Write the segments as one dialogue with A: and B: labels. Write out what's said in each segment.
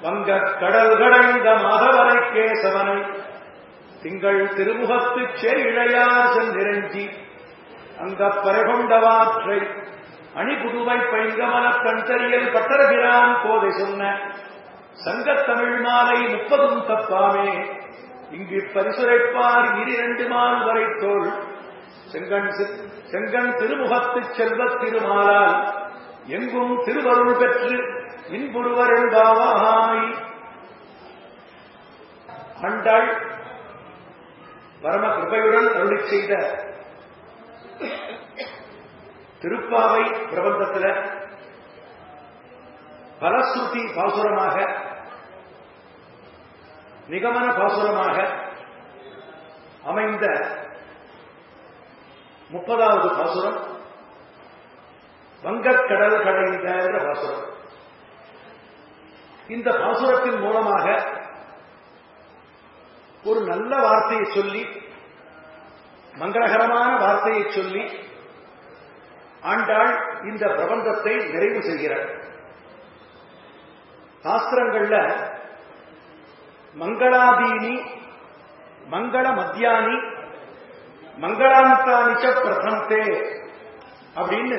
A: வங்கக் கடல் கடைந்த மாதவரை கேசவனை திங்கள் திருமுகத்துச் சேர் இழையார் சென்றிரஞ்சி அங்கப் பறைகொண்டவாற்றை அணிபுதுவை பைங்கமலக் கண்தறியல் பட்டரபிரான் கோதை சொன்ன சங்கத்தமிழ் மாலை முப்பதும் தப்பாமே இங்கு பரிசுரைப்பார் இரிரண்டு மால் வரை தோல் செங்கன் சி- செங்கன் திருமுகத்துச் செல்வத் திருமாலால் எங்கும் திருவருள் பெற்று இன்புருவர் என்பாவாய் ஆண்டாள் பரம கிருபையுடன் அருளிச் செய்த திருப்பாவை பிரபந்தத்துல பலஸ்ருதி பாசுரமாக நிகமன பாசுரமாக அமைந்த முப்பதாவது பாசுரம் வங்கக்கடல் கடைந்த என்ற பாசுரம் இந்த பாசுரத்தின் மூலமாக ஒரு நல்ல வார்த்தையை சொல்லி மங்களகரமான வார்த்தையை சொல்லி ஆண்டாள் இந்த பிரபந்தத்தை நிறைவு செய்கிறார் சாஸ்திரங்கள்ல மங்களாதீனி மங்கள மத்தியானி மங்களாந்தானிச்ச பிரதந்தே அப்படின்னு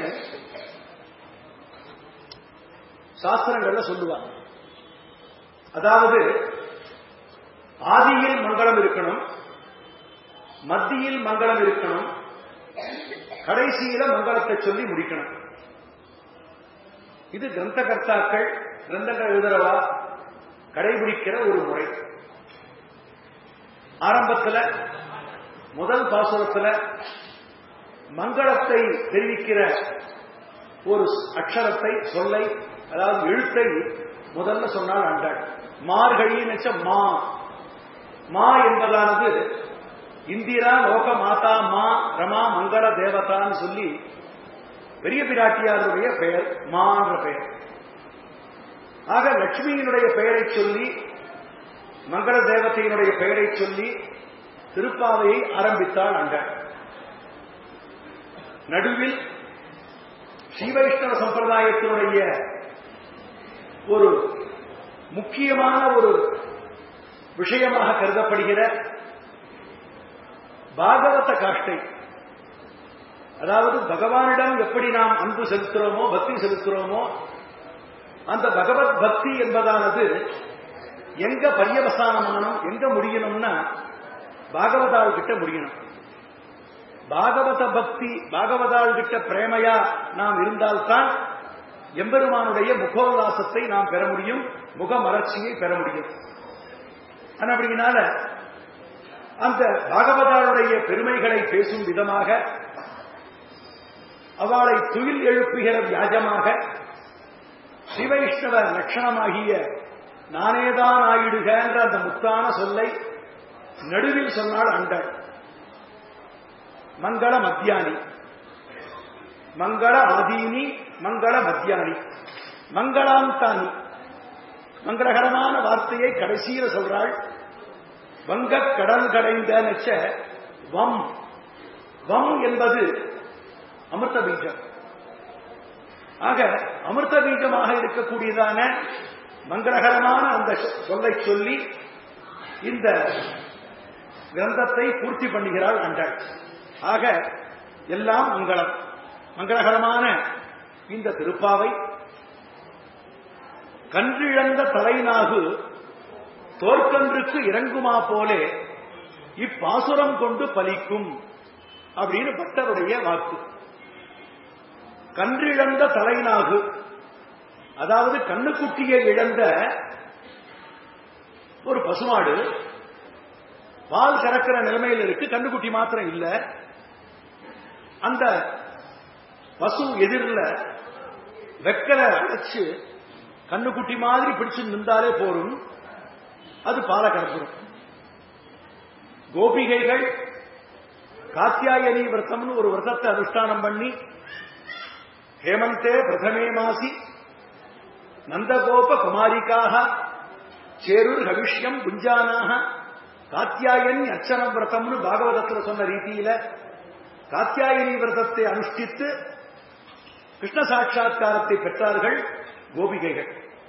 A: சாஸ்திரங்கள்ல சொல்லுவாங்க அதாவது ஆதியில் மங்களம் இருக்கணும் மத்தியில் மங்களம் இருக்கணும் கடைசியில மங்களத்தை சொல்லி முடிக்கணும் இது கிரந்த கர்த்தாக்கள் கிரந்தங்கள் எழுதுறவா கடைபிடிக்கிற ஒரு முறை ஆரம்பத்துல முதல் பாசுரத்துல மங்களத்தை தெரிவிக்கிற ஒரு அக்ஷரத்தை சொல்லை அதாவது எழுத்தை முதல்ல சொன்னால் ஆண்டாள் மார்கழி நெச்ச மா மா என்பதானது இந்திரா லோக மாதா மா ரமா மங்கள தேவதான்னு சொல்லி பெரிய பிராட்டியாருடைய பெயர் மா என்ற பெயர் ஆக லட்சுமியினுடைய பெயரை சொல்லி மங்கள தேவதையினுடைய பெயரை சொல்லி திருப்பாவையை ஆரம்பித்தாள் அண்டாள் நடுவில் ஸ்ரீவைஷ்ணவ சம்பிரதாயத்தினுடைய ஒரு முக்கியமான ஒரு விஷயமாக கருதப்படுகிற பாகவத காஷ்டை அதாவது பகவானிடம் எப்படி நாம் அன்பு செலுத்துறோமோ பக்தி செலுத்துறோமோ அந்த பகவத் பக்தி என்பதானது எங்க பரியவசானமானம் எங்க முடியணும்னா பாகவதாள் கிட்ட முடியணும் பாகவத பக்தி பாகவதாள் கிட்ட பிரேமையா நாம் இருந்தால்தான் எம்பெருமானுடைய முகோல்லாசத்தை நாம் பெற முடியும் முகமலர்ச்சியை பெற முடியும் ஆனா அப்படினால அந்த பாகவதாளுடைய பெருமைகளை பேசும் விதமாக அவளை துயில் எழுப்புகிற வியாஜமாக ஸ்ரீவைஷ்ணவ லட்சணமாகிய நானேதான் ஆயிடுக என்ற அந்த முத்தான சொல்லை நடுவில் சொன்னால் அண்டாள் மங்கள மத்தியானி மங்கள ஆதீனி மங்கள மத்தியானி மங்களாந்தானி மங்களகரமான வார்த்தையை கடைசியில சொல்றாள் வங்க கடல் கடைந்த நெச்ச வம் வம் என்பது அமிர்த பீஜம் ஆக அமிர்த பீஜமாக இருக்கக்கூடியதான மங்களகரமான அந்த சொல்லை சொல்லி இந்த கிரந்தத்தை பூர்த்தி பண்ணுகிறாள் அண்டாள் ஆக எல்லாம் மங்களம் மங்களகரமான இந்த திருப்பாவை கன்றிழந்த தலைநாகு தோற்கன்றுக்கு இறங்குமா போலே இப்பாசுரம் கொண்டு பலிக்கும் அப்படின்னு பட்டருடைய வாக்கு கன்றிழந்த தலைநாகு அதாவது கண்ணுக்குட்டியை இழந்த ஒரு பசுமாடு பால் கறக்கிற நிலைமையில் இருக்கு கண்ணுக்குட்டி மாத்திரம் இல்ல அந்த பசு எதிரில் வெக்கலை அடைச்சு கண்ணுக்குட்டி மாதிரி பிடிச்சு நின்றாலே போரும் அது பால கறந்துடும் கோபிகைகள் காத்தியாயனி விரதம்னு ஒரு விரதத்தை அனுஷ்டானம் பண்ணி ஹேமந்தே பிரதமே மாசி நந்தகோப குமாரிக்காக சேருர் ஹவிஷ்யம் குஞ்சானாக காத்தியாயனி அர்ச்சன விரதம்னு பாகவதத்தில் சொன்ன ரீதியில காத்தியாயனி விரதத்தை அனுஷ்டித்து கிருஷ்ண சாட்சா்காரத்தை பெற்றார்கள் கோபிகைகள்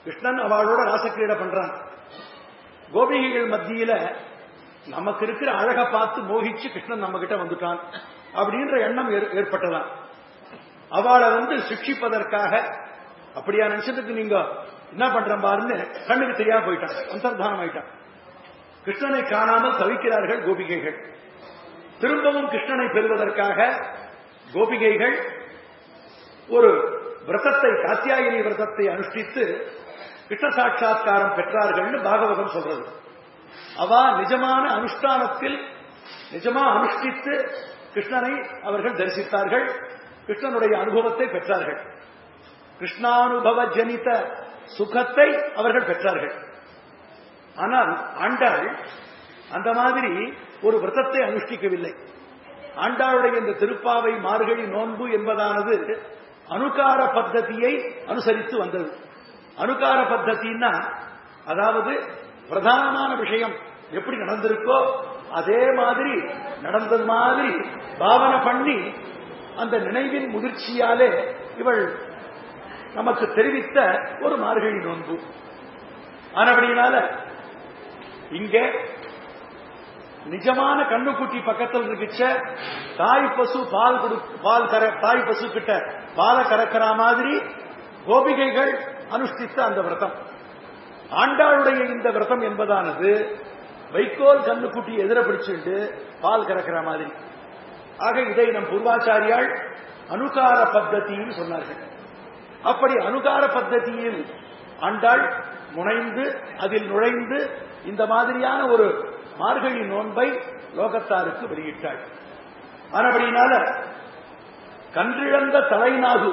A: கிருஷ்ணன் அவளோட ராசக்கிரீடை பண்றான் கோபிகைகள் மத்தியில நமக்கு இருக்கிற அழகை பார்த்து மோகிச்சு கிருஷ்ணன் நம்ம கிட்ட வந்துட்டான் அப்படின்ற எண்ணம் ஏற்பட்டதான் அவளை வந்து சிக்ஷிப்பதற்காக அப்படியா நினைச்சதுக்கு நீங்க என்ன பண்ற பாருன்னு கண்ணுக்கு தெரியாம போயிட்டான் அந்தர்தானம் ஆயிட்டான் கிருஷ்ணனை காணாமல் தவிக்கிறார்கள் கோபிகைகள் திரும்பவும் கிருஷ்ணனை பெறுவதற்காக கோபிகைகள் ஒரு விரதத்தை காத்தியாயினி விரதத்தை அனுஷ்டித்து கிருஷ்ண சாட்சா்காரம் பெற்றார்கள்னு பாகவதம் சொல்றது அவ நிஜமான அனுஷ்டானத்தில் நிஜமா அனுஷ்டித்து கிருஷ்ணனை அவர்கள் தரிசித்தார்கள் கிருஷ்ணனுடைய அனுபவத்தை பெற்றார்கள் கிருஷ்ணானுபவ ஜனித சுகத்தை அவர்கள் பெற்றார்கள் ஆனால் ஆண்டாள் அந்த மாதிரி ஒரு விரதத்தை அனுஷ்டிக்கவில்லை ஆண்டாளுடைய இந்த திருப்பாவை மார்கழி நோன்பு என்பதானது அனுகார பத்ததியை அனுசரித்து வந்தது அனுகார பத்தத்தின்னா அதாவது பிரதானமான விஷயம் எப்படி நடந்திருக்கோ அதே மாதிரி நடந்தது மாதிரி பாவனை பண்ணி அந்த நினைவின் முதிர்ச்சியாலே இவள் நமக்கு தெரிவித்த ஒரு மார்கழி நோன்பு ஆனபடியினால இங்க நிஜமான கண்ணுக்குட்டி பக்கத்தில் இருக்குச்ச தாய் பசு பால் கொடு பால் கர தாய் பசு கிட்ட பாலை கறக்கிற மாதிரி கோபிகைகள் அனுஷ்டித்த அந்த விரதம் ஆண்டாளுடைய இந்த விரதம் என்பதானது வைக்கோல் கண்ணுக்குட்டி எதிர பிடிச்சுட்டு பால் கறக்கிற மாதிரி ஆக இதை நம் பூர்வாச்சாரியால் அனுகார பத்தத்தின்னு சொன்னார்கள் அப்படி அனுகார பத்ததியில் ஆண்டாள் முனைந்து அதில் நுழைந்து இந்த மாதிரியான ஒரு மார்கழி நோன்பை லோகத்தாருக்கு வெளியிட்டாள் ஆனபடினால கன்றிழந்த தலைநாகு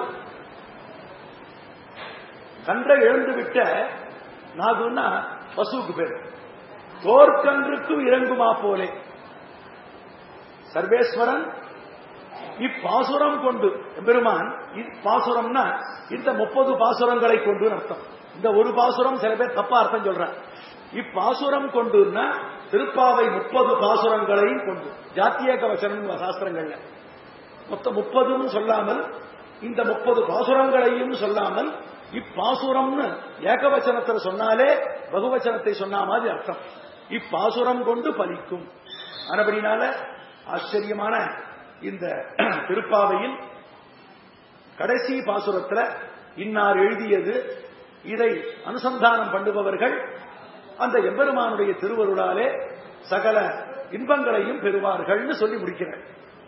A: கன்றை இழந்துவிட்ட நாகுன்னா பசுவுக்கு பேர் தோற்கன்றுக்கு இறங்குமா போலே சர்வேஸ்வரன் இப்பாசுரம் கொண்டு பெருமான் பாசுரம்னா இந்த முப்பது பாசுரங்களை கொண்டு அர்த்தம் இந்த ஒரு பாசுரம் சில பேர் தப்பா அர்த்தம் சொல்றான் இப்பாசுரம் கொண்டுன்னா திருப்பாவை முப்பது பாசுரங்களையும் கொண்டு ஜாத்தியக வசனம் சாஸ்திரங்கள்ல மொத்தம் முப்பதும் சொல்லாமல் இந்த முப்பது பாசுரங்களையும் சொல்லாமல் இப்பாசுரம்னு ஏகவச்சனத்தில் சொன்னாலே பகுவச்சனத்தை சொன்ன மாதிரி அர்த்தம் இப்பாசுரம் கொண்டு பலிக்கும் ஆனபடினால ஆச்சரியமான இந்த திருப்பாவையில் கடைசி பாசுரத்தில் இன்னார் எழுதியது இதை அனுசந்தானம் பண்ணுபவர்கள் அந்த எம்பெருமானுடைய திருவருளாலே சகல இன்பங்களையும் பெறுவார்கள்னு சொல்லி முடிக்கிறார்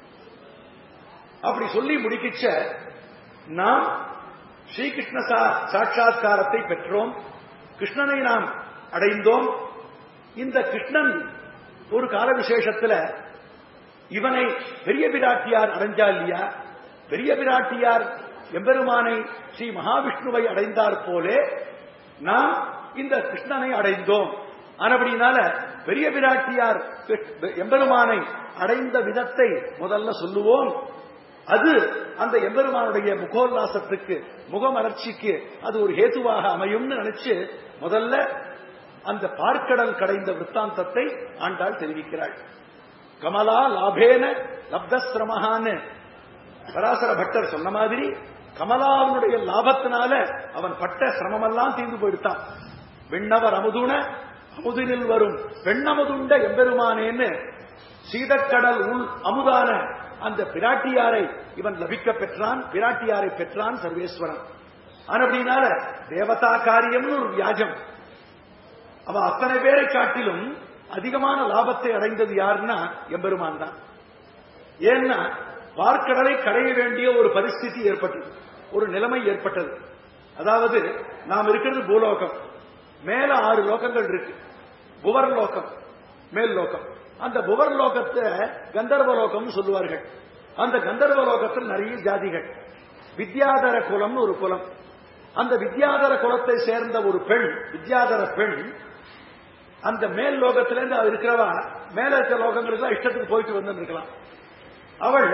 A: அப்படி சொல்லி முடிக்கிச்ச நாம் ஸ்ரீகிருஷ்ண சாட்சா்காரத்தை பெற்றோம் கிருஷ்ணனை நாம் அடைந்தோம் இந்த கிருஷ்ணன் ஒரு கால விசேஷத்துல இவனை பெரிய பிராட்டியார் அடைஞ்சா இல்லையா பெரிய பிராட்டியார் எம்பெருமானை ஸ்ரீ மகாவிஷ்ணுவை அடைந்தார் போலே நாம் இந்த கிருஷ்ணனை அடைந்தோம் ஆனபடினால பெரிய பிராட்டியார் எம்பெருமானை அடைந்த விதத்தை முதல்ல சொல்லுவோம் அது அந்த எம்பெருமானுடைய முகோல்லாசத்துக்கு முகமலர்ச்சிக்கு அது ஒரு ஹேத்துவாக அமையும்னு நினைச்சு முதல்ல அந்த பார்க்கடல் கடைந்த விற்த்தாந்தத்தை ஆண்டாள் தெரிவிக்கிறாள் கமலா லாபேன லப்தஸ்ரமஹான்னு பராசர பட்டர் சொன்ன மாதிரி கமலாவுடைய லாபத்தினால அவன் பட்ட சிரமமெல்லாம் தீர்ந்து போயிடுத்தான் விண்ணவர் அமுதுன அமுதினில் வரும் பெண்ணமுதுண்ட எம்பெருமானேன்னு சீதக்கடல் உள் அமுதான அந்த பிராட்டியாரை இவன் லபிக்க பெற்றான் பிராட்டியாரை பெற்றான் சர்வேஸ்வரன் அப்படினால தேவதா காரியம்னு ஒரு வியாஜம் அவ அத்தனை பேரை காட்டிலும் அதிகமான லாபத்தை அடைந்தது யாருன்னா எம்பெருமான் தான் ஏன்னா பார்க்கடலை கடைய வேண்டிய ஒரு பரிஸ்திதி ஏற்பட்டது ஒரு நிலைமை ஏற்பட்டது அதாவது நாம் இருக்கிறது பூலோகம் மேல ஆறு லோகங்கள் இருக்கு புவர் லோகம் மேல் லோகம் அந்த புவர் லோகத்தை கந்தர்வ லோகம்னு சொல்லுவார்கள் அந்த கந்தர்வ லோகத்தில் நிறைய ஜாதிகள் வித்யாதர குலம்னு ஒரு குலம் அந்த வித்யாதர குலத்தை சேர்ந்த ஒரு பெண் வித்யாதர பெண் அந்த மேல் லோகத்திலேருந்து அவ இருக்கிறவா மேல இருக்க லோகங்களுக்கு இஷ்டத்துக்கு போயிட்டு வந்து இருக்கலாம் அவள்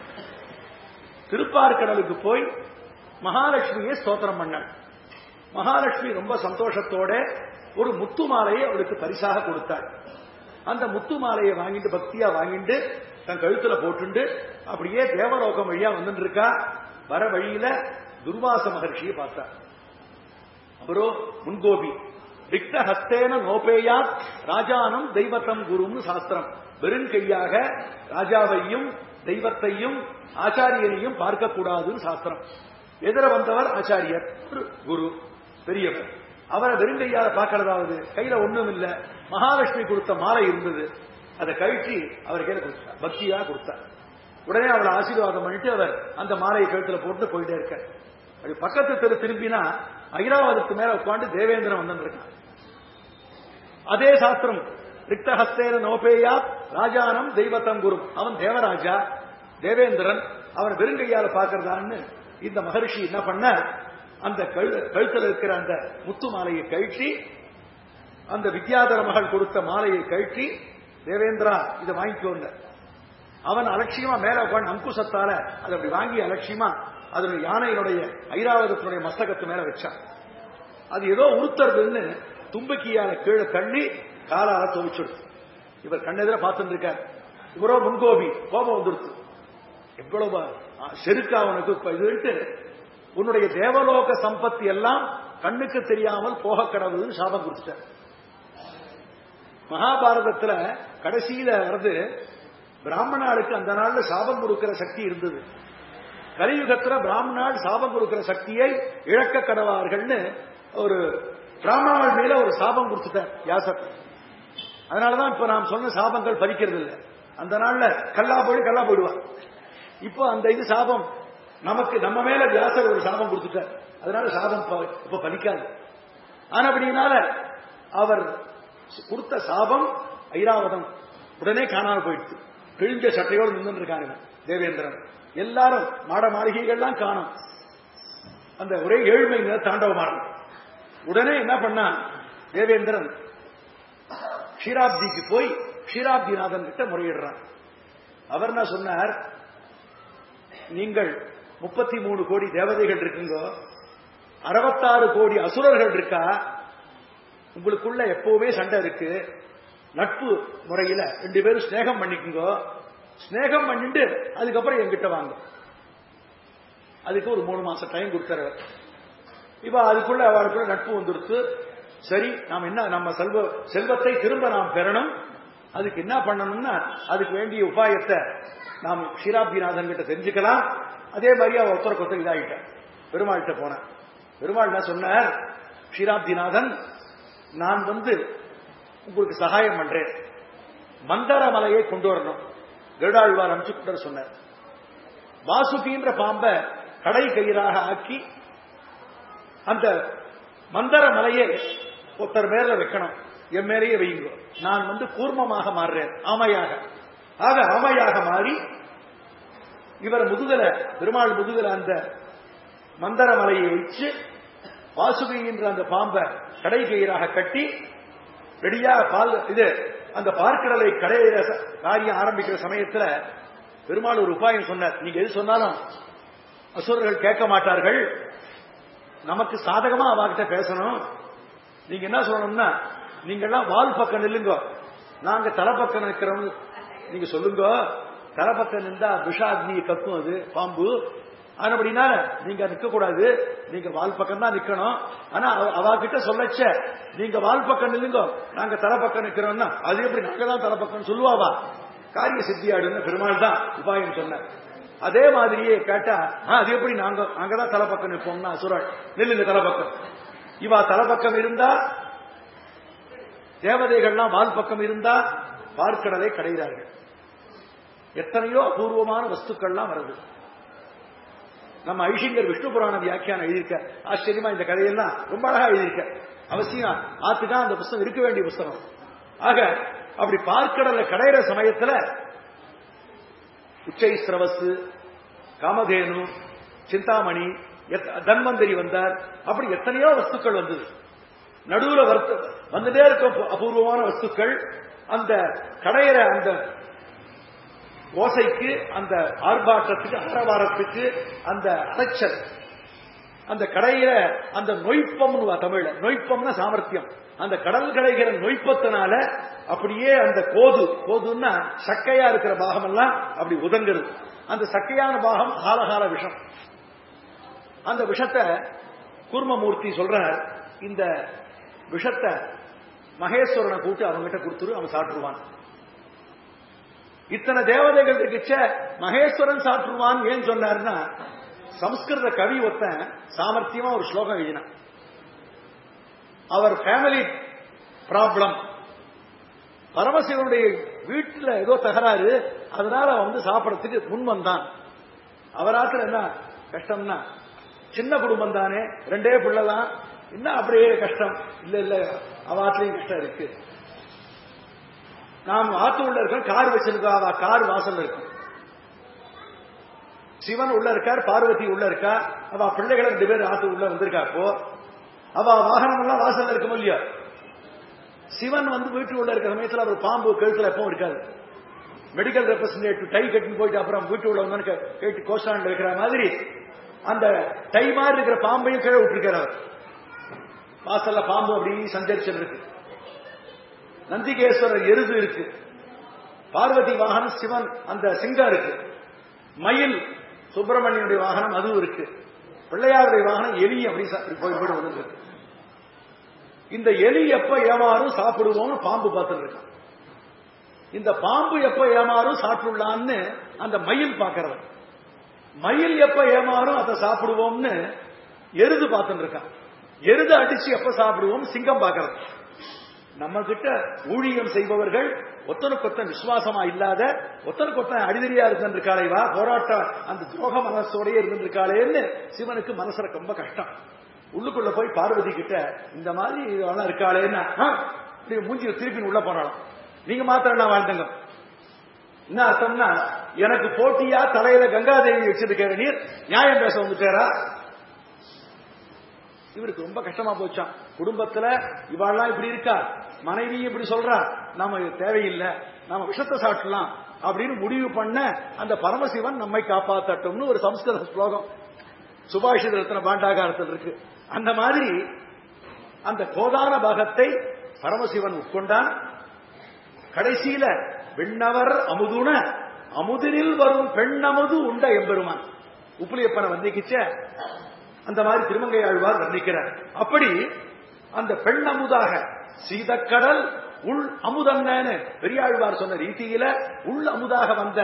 A: திருப்பார்கடலுக்கு போய் மகாலட்சுமியை ஸ்தோத்திரம் பண்ணாள் மகாலட்சுமி ரொம்ப சந்தோஷத்தோட ஒரு முத்து மாலையை அவளுக்கு பரிசாக கொடுத்தாள் அந்த முத்து மாலையை வாங்கிட்டு பக்தியா வாங்கிட்டு தன் கழுத்துல போட்டுண்டு அப்படியே தேவலோகம் வழியா வந்துட்டு இருக்கா வர வழியில துர்வாச மகர்ஷியை பார்த்தார் அப்புறம் முன்கோபி ரிக்த ஹஸ்தேன நோபேயாத் ராஜானம் தெய்வத்தம் குருன்னு சாஸ்திரம் வெறுங்கையாக ராஜாவையும் தெய்வத்தையும் ஆச்சாரியனையும் பார்க்கக்கூடாதுன்னு சாஸ்திரம் எதிர வந்தவர் ஆச்சாரியர் ஒரு குரு பெரியவர் அவரை வெறுங்கையால பார்க்கறதாவது கையில ஒண்ணும் இல்ல மகாலட்சுமி கொடுத்த மாலை இருந்தது அதை கழிச்சு அவர் கையில கொடுத்தார் பக்தியா கொடுத்தார் உடனே அவளை ஆசீர்வாதம் பண்ணிட்டு அவர் அந்த மாலையை கழுத்துல போட்டு போயிட்டே இருக்க அப்படி பக்கத்து தெரு திரும்பினா ஐராவதத்துக்கு மேல உட்காந்து தேவேந்திரன் வந்துருக்கான் அதே சாஸ்திரம் ரிக்தஹஸ்தேன நோபேயா ராஜானம் தெய்வத்தம் குரு அவன் தேவராஜா தேவேந்திரன் அவன் வெறுங்கையால பாக்குறதான்னு இந்த மகரிஷி என்ன பண்ண அந்த கழு- கழுத்துல இருக்கிற அந்த முத்து மாலையை கழற்றி அந்த வித்யாதர மகள் கொடுத்த மாலையை கழற்றி தேவேந்திரா இதை வாங்கிக்கோங்க அவன் அலட்சியமா மேல உட்காந்து அங்குசத்தால அதை அப்படி வாங்கி அலட்சியமா அதனுடைய யானையினுடைய ஐராவதத்தினுடைய மஸ்தகத்து மேல வச்சான் அது ஏதோ உருத்துறதுன்னு தும்பக்கியால கீழே தள்ளி காலால துவைச்சுடுது இவர் கண்ணெதிர பார்த்துட்டு இருக்கார் இவரோ முன்கோபி கோபம் வந்துடுது எவ்வளவு ஆ, செருக்கு அவனுக்கு இப்ப இதுன்ட்டு உன்னுடைய தேவலோக சம்பத்தி எல்லாம் கண்ணுக்கு தெரியாமல் போக கடவுள்னு சாபம் கொடுத்துட்டார் மகாபாரதத்துல கடைசியில வருது பிராமணாளுக்கு அந்த நாள்ல சாபம் கொடுக்கிற சக்தி இருந்தது கலியுகத்துல பிராமணால் சாபம் கொடுக்கிற சக்தியை இழக்க கடவார்கள்னு ஒரு பிராமணாள் மேல ஒரு சாபம் கொடுத்துட்டார் யாசர் அதனாலதான் இப்ப நாம் சொன்ன சாபங்கள் பலிக்கிறது இல்லை அந்த நாள்ல கல்லா போய் கல்லா போயிடுவா இப்போ அந்த இது சாபம் நமக்கு நம்ம மேல வியாசர் ஒரு சாபம் கொடுத்துட்டார் அதனால சாபம் ப- இப்ப பலிக்காது ஆனபடியினால அவர் கொடுத்த சாபம் ஐராவதம் உடனே காணாம போயிடுச்சு கிழிஞ்ச சட்டையோடு நின்று இருக்காங்க தேவேந்திரன் எல்லாரும் மாட மாளிகைகள்லாம் காணும் அந்த ஒரே ஏழ்மை நில தாண்டவமானம் உடனே என்ன பண்ணா தேவேந்திரன் க்ஷீராப்திக்கு போய் க்ஷீராப்திநாதன் கிட்ட முறையிடுறான் அவர் என்ன சொன்னார் நீங்கள் முப்பத்தி மூணு கோடி தேவதைகள் இருக்குங்க அறுபத்தாறு கோடி அசுரர்கள் இருக்கா உங்களுக்குள்ள எப்பவுமே சண்டை இருக்கு நட்பு முறையில ரெண்டு பேரும் ஸ்நேகம் பண்ணிக்குங்க ஸ்நேகம் பண்ணிட்டு அதுக்கப்புறம் என்கிட்ட வாங்க அதுக்கு ஒரு மூணு மாசம் டைம் கொடுத்தாரு அவர். இப்ப அதுக்குள்ள அவளுக்குள்ள நட்பு வந்துடுத்து சரி நாம் என்ன நம்ம செல்வ செல்வத்தை திரும்ப நாம் பெறணும் அதுக்கு என்ன பண்ணணும்னா அதுக்கு வேண்டிய உபாயத்தை நாம் ஷீராப்திநாதன் கிட்ட தெரிஞ்சுக்கலாம் அதே மாதிரி அவ ஒருத்தருக்கு ஒருத்தர் இதாகிட்டார் பெருமாள்கிட்ட போனேன் பெருமாள் என்ன சொன்னார் ஷீராப்திநாதன் நான் வந்து உங்களுக்கு சகாயம் பண்றேன் மந்தர மலையை கொண்டு வரணும் கருடாழ்வார் அனுப்பிச்சு கொண்டு வர சொன்னார் வாசுகின்ற பாம்பை கடை கயிறாக ஆக்கி அந்த மந்தர மலையை ஒருத்தர் மேல வைக்கணும் என் மேலேயே வையுங்க நான் வந்து கூர்மமாக மாறுறேன் ஆமையாக ஆக ஆமையாக மாறி இவர் முதுகல பெருமாள் முதுகல அந்த மந்தர மலையை வச்சு வாசுகி என்ற அந்த பாம்பை கடை கயிறாக கட்டி ரெடியா பால் இது அந்த பார்க்கடலை கடையிற ச- காரியம் ஆரம்பிக்கிற சமயத்துல பெருமாள் ஒரு உபாயம் சொன்னார் நீங்க எது சொன்னாலும் அசுரர்கள் கேட்க மாட்டார்கள் நமக்கு சாதகமா அவகிட்ட பேசணும் நீங்க என்ன சொல்லணும்னா நீங்க எல்லாம் வால் பக்கம் நில்லுங்க நாங்க தலைப்பக்கம் நிற்கிறோம் நீங்க சொல்லுங்க தலைப்பக்கம் நின்றா விஷாக்னியை கக்கும் அது பாம்பு ஆனபடினால நீங்க நிக்க கூடாது நீங்க வால் பக்கம் தான் நிக்கணும் ஆனா அவ- அவகிட்ட சொல்லச்ச நீங்க வால் பக்கம் நில்லுங்க நாங்க தலைப்பக்கம் நிக்கிறோம்னா அது எப்படி நாங்க தான் தலைப்பக்கம் சொல்லுவாவா காரிய சித்தியாடுன்னு பெருமாள் தான் உபாயம் சொன்னார் அதே மாதிரியே கேட்டா "ஆ, அது எப்படி நாங்க நாங்க தான் தலைப்பக்கம் நிற்போம்னா அசுரன் நில்லுங்க தலைப்பக்கம் இவா தலைப்பக்கம் இருந்தா தேவதைகள்லாம் வால் பக்கம் இருந்தா பார்க்கடலை கடைகிறார்கள் எத்தனையோ அபூர்வமான வஸ்துக்கள்லாம் வருது நம்ம ஐஷிங்கர் விஷ்ணு புராண வியாக்கியானம் எழுதியிருக்க ஆச்சரியமா இந்த கதையெல்லாம் ரொம்ப அழகா எழுதியிருக்க அவசியம் ஆத்துக்கா அந்த புஸ்தகம் இருக்க வேண்டிய புஸ்தகம் ஆக அப்படி பார்க்கடலை கடையிற சமயத்துல உச்சை சிரவசு காமதேனு சிந்தாமணி எத்- தன்வந்தரி வந்தார் அப்படி எத்தனையோ வஸ்துக்கள் வந்தது நடுவுல வருத்த வந்துட்டே இருக்க அபூ- அபூர்வமான வஸ்துக்கள் அந்த கடையிற அந்த ஓசைக்கு அந்த ஆர்ப்பாட்டத்துக்கு ஆரவாரத்துக்கு அந்த அலைச்சல் அந்த கடையில அந்த நொய்ப்பம்னு தமிழ்ல நொய்ப்பம்னா சாமர்த்தியம் அந்த கடல் கடைகிற நொய்ப்பத்தினால அப்படியே அந்த கோது கோதுன்னா சக்கையா இருக்கிற பாகம் எல்லாம் அப்படி உதங்குறது அந்த சக்கையான பாகம் காலகால விஷம் அந்த விஷத்தை கூர்மமூர்த்தி சொல்றார் இந்த விஷத்தை மகேஸ்வரனை கூட்டு அவங்ககிட்ட கொடுத்துரு அவன் சாப்பிட்டுருவான் இத்தனை தேவதைகள் இருக்குச்ச மகேஸ்வரன் சாப்பிட்டுருவான் ஏன் சொன்னாருன்னா சம்ஸ்கிருத கவி ஒருத்தன் சாமர்த்தியமா ஒரு ஸ்லோகம் எழுதினான் அவர் ஃபேமிலி ப்ராப்ளம் பரமசிவனுடைய வீட்டுல ஏதோ தகராறு அதனால அவன் வந்து சாப்பிடறதுக்கு முன் வந்தான் அவராத்துல என்ன கஷ்டம்னா சின்ன குடும்பம் தானே ரெண்டே பிள்ளைதான் என்ன அப்படியே கஷ்டம் இல்ல இல்ல அவாத்துலயும் கஷ்டம் இருக்கு நாம் ஆத்து உள்ள இருக்க கார் வச்சிருக்கா அவ கார் வாசல்ல இருக்கும் சிவன் உள்ள இருக்கார் பார்வதி உள்ள இருக்கா அவ பிள்ளைகளை ரெண்டு பேர் ஆத்து உள்ள வந்திருக்கா அப்போ அவ வாகனம் எல்லாம் வாசல்ல இருக்கும் இல்லையா சிவன் வந்து வீட்டு உள்ள இருக்கிற சமயத்துல அவர் பாம்பு கழுத்துல எப்பவும் இருக்காது மெடிக்கல் ரெப்ரசன்டேட்டிவ் டை கட்டின்னு போயிட்டு அப்புறம் வீட்டு உள்ள வந்து கேட்டு கோஸ்டாண்ட் வைக்கிற மாதிரி அந்த டை மாதிரி இருக்கிற பாம்பையும் கீழே விட்டுருக்காரு அவர் வாசல்ல பாம்பு அப்படி சஞ்சரிச்சல் இருக்கு நந்திகேஸ்வரர் எருது இருக்கு பார்வதி வாகனம் சிவன் அந்த சிங்கம் இருக்கு மயில் சுப்பிரமணியனுடைய வாகனம் அதுவும் இருக்கு பிள்ளையாருடைய வாகனம் எலி அப்படி போய் போய் விழுந்து இந்த எலி எப்ப ஏமாறும் சாப்பிடுவோம்னு பாம்பு பார்த்துட்டு இருக்கான் இந்த பாம்பு எப்ப ஏமாறும் சாப்பிடலான்னு அந்த மயில் பார்க்கறவன் மயில் எப்ப ஏமாறும் அதை சாப்பிடுவோம்னு எருது பார்த்துட்டு இருக்கான் எருது அடிச்சு எப்ப சாப்பிடுவோம் சிங்கம் பார்க்கறது நம்ம கிட்ட ஊழியம் செய்பவர்கள் ஒத்தனுக்கொத்தன் விசுவாசமா இல்லாத ஒத்தனுக்கொத்தன் அடிதறியா இருந்திருக்காளே வா போராட்ட அந்த துரோக மனசோடய இருந்திருக்காளேன்னு சிவனுக்கு மனசுல ரொம்ப கஷ்டம் உள்ளுக்குள்ள போய் பார்வதி கிட்ட இந்த மாதிரி இதெல்லாம் இருக்காளேன்னா இப்படி மூஞ்சி திருப்பி உள்ள போனாலும் நீங்க மாத்திரம் நான் வாழ்ந்தங்க என்ன அர்த்தம்னா எனக்கு போட்டியா தலையில கங்காதேவி வச்சிருக்கிற நீர் நியாயம் பேச வந்துட்டாரா இவருக்கு ரொம்ப கஷ்டமா போச்சான் குடும்பத்துல இவாள்லாம் இப்படி இருக்கா மனைவியும் இப்படி சொல்றா நாம தேவையில்லை நாம விஷத்தை சாப்பிடலாம் அப்படின்னு முடிவு பண்ண அந்த பரமசிவன் நம்மை காப்பாத்தட்டும்னு ஒரு சம்ஸ்கிருத ஸ்லோகம் சுபாஷித ரத்ன பாண்டாகாரத்தில் இருக்கு அந்த மாதிரி அந்த கோதான பாகத்தை பரமசிவன் உட்கொண்டான் கடைசியில விண்ணவர் அமுதுன அமுதினில் வரும் பெண்ணமுது உண்ட எம்பெருமான் உப்புலியப்பனை வந்திக்கிச்ச அந்த மாதிரி திருமங்கை ஆழ்வார் வர்ணிக்கிறார் அப்படி அந்த பெண் அமுதாக சீதக்கடல் உள் அமுதன்னு பெரியாழ்வார் சொன்ன ரீதியில உள் அமுதாக வந்த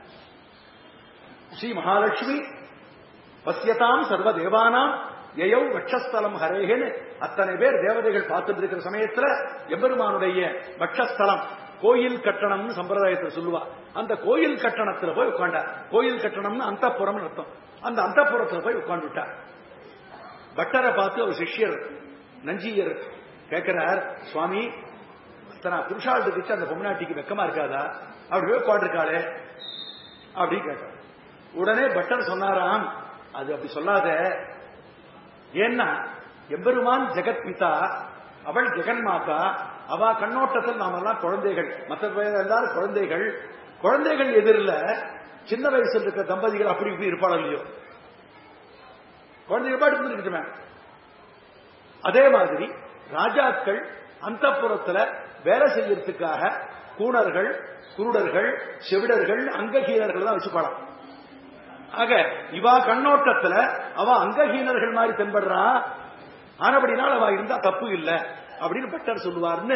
A: ஸ்ரீ மகாலட்சுமி பசியதாம் சர்வ தேவானாம் எயௌ வட்சஸ்தலம் ஹரேகன்னு அத்தனை பேர் தேவதைகள் பார்த்துட்டு இருக்கிற சமயத்துல எம்பெருமானுடைய வட்சஸ்தலம் கோயில் கட்டணம்னு சம்பிரதாயத்தில் சொல்லுவா அந்த கோயில் கட்டணத்துல போய் உட்காண்டார் கோயில் கட்டணம்னு அந்த அர்த்தம் அந்த அந்த போய் உட்காந்துட்டார் பட்டரை பார்த்து ஒரு சிஷ்யர் நஞ்சியர் கேட்கிறார் சுவாமி தனா புருஷாளுக்கு அந்த பொம்னாட்டிக்கு வெக்கமா இருக்காதா அப்படி போய் உட்காந்துருக்காளே அப்படின்னு கேட்டார் உடனே பட்டர் சொன்னாராம் அது அப்படி சொல்லாத ஏன்னா எம்பெருமான் ஜெகத் பிதா அவள் ஜெகன்மாதா அவ கண்ணோட்டத்தில் நாமெல்லாம் குழந்தைகள் மற்ற பேர் எல்லாரும் குழந்தைகள் குழந்தைகள் எதிரில் சின்ன வயசுல இருக்கிற தம்பதிகள் அப்படி இப்படி இருப்பாள் இல்லையோ குழந்தைகள் பாட்டு இருந்துருக்கட்டுமே அதே மாதிரி ராஜாக்கள் அந்த புறத்துல வேலை செய்யறதுக்காக கூணர்கள் குருடர்கள் செவிடர்கள் அங்ககீனர்கள் தான் வச்சுப்பாளாம் ஆக இவா கண்ணோட்டத்துல அவ அங்கஹீனர்கள் மாதிரி தென்படுறா ஆனபடினால் அவ இருந்தா தப்பு இல்லை அப்படின்னு பட்டர் சொல்லுவார்னு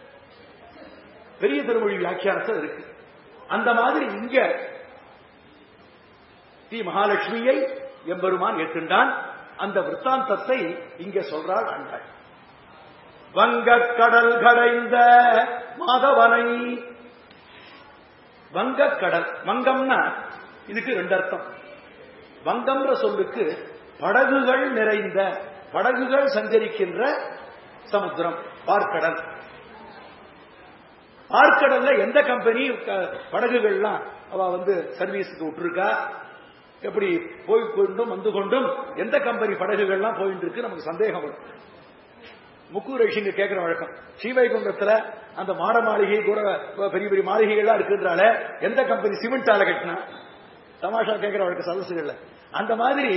A: பெரிய திருமொழி வியாக்கியானத்தில் இருக்கு அந்த மாதிரி இங்க ஸ்ரீ மகாலட்சுமியை எம்பெருமான் ஏற்றுண்டான் அந்த விற்த்தாந்தத்தை இங்க சொல்றாள் ஆண்டாள் வங்கக் கடல் கடைந்த மாதவனை வங்கக்கடல் வங்கம்னா இதுக்கு ரெண்டு அர்த்தம் வங்கம்ன்ற சொல்லுக்கு படகுகள் நிறைந்த படகுகள் சஞ்சரிக்கின்ற சமுத்திரம் பார்க்கடல் பார்க்கடல்ல எந்த கம்பெனி படகுகள்லாம் அவ வந்து சர்வீஸுக்கு விட்டுருக்கா எப்படி போய் கொண்டும் வந்து கொண்டும் எந்த கம்பெனி படகுகள்லாம் போயிட்டு இருக்கு நமக்கு சந்தேகம் வரும் முக்கு ரிஷிங்க கேட்கிற வழக்கம் ஸ்ரீவைகுண்டத்துல அந்த மாட மாளிகை கூட பெரிய பெரிய மாளிகைகள்லாம் இருக்குன்றால எந்த கம்பெனி சிமெண்ட் ஆலை கட்டினா தமாஷா கேட்கிற வழக்கம் சதசுகள்ல அந்த மாதிரி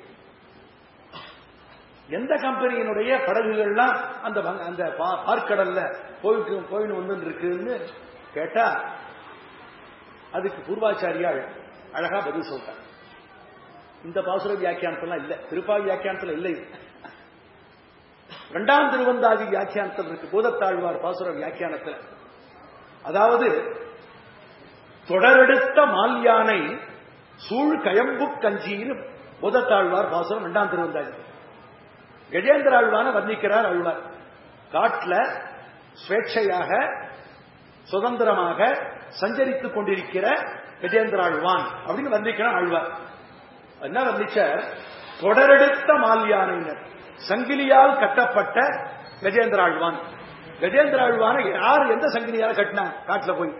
A: எந்த கம்பெனியினுடைய படகுகள்லாம் அந்த அந்த பார்க்கடல்ல போயிட்டு போயின்னு வந்து இருக்குன்னு கேட்டா அதுக்கு பூர்வாச்சாரியால் அழகா பதில் சொல்றார் இந்த பாசுர வியாக்கியானத்தெல்லாம் இல்ல திருப்பா வியாக்கியானத்துல இல்லை இரண்டாம் திருவந்தாதி வியாக்கியானத்தில் இருக்கு பூதத்தாழ்வார் பாசுர வியாக்கியானத்தில் அதாவது தொடரெடுத்த மால்யானை சூழ் கயம்பு கஞ்சின்னு பூதத்தாழ்வார் பாசுரம் இரண்டாம் திருவந்தாதி கஜேந்திர ஆழ்வான வர்ணிக்கிறார் ஆழ்வார் காட்டுல ஸ்வேட்சையாக சுதந்திரமாக சஞ்சரித்துக் கொண்டிருக்கிற கஜேந்திர ஆழ்வான் அப்படின்னு வர்ணிக்கிறார் ஆழ்வார் என்ன வர்ணிச்சார் தொடரெடுத்த மால்யானைனர் சங்கிலியால் கட்டப்பட்ட கஜேந்திர ஆழ்வான் கஜேந்திர ஆழ்வான யார் எந்த சங்கிலியால் கட்டினா காட்டுல போய்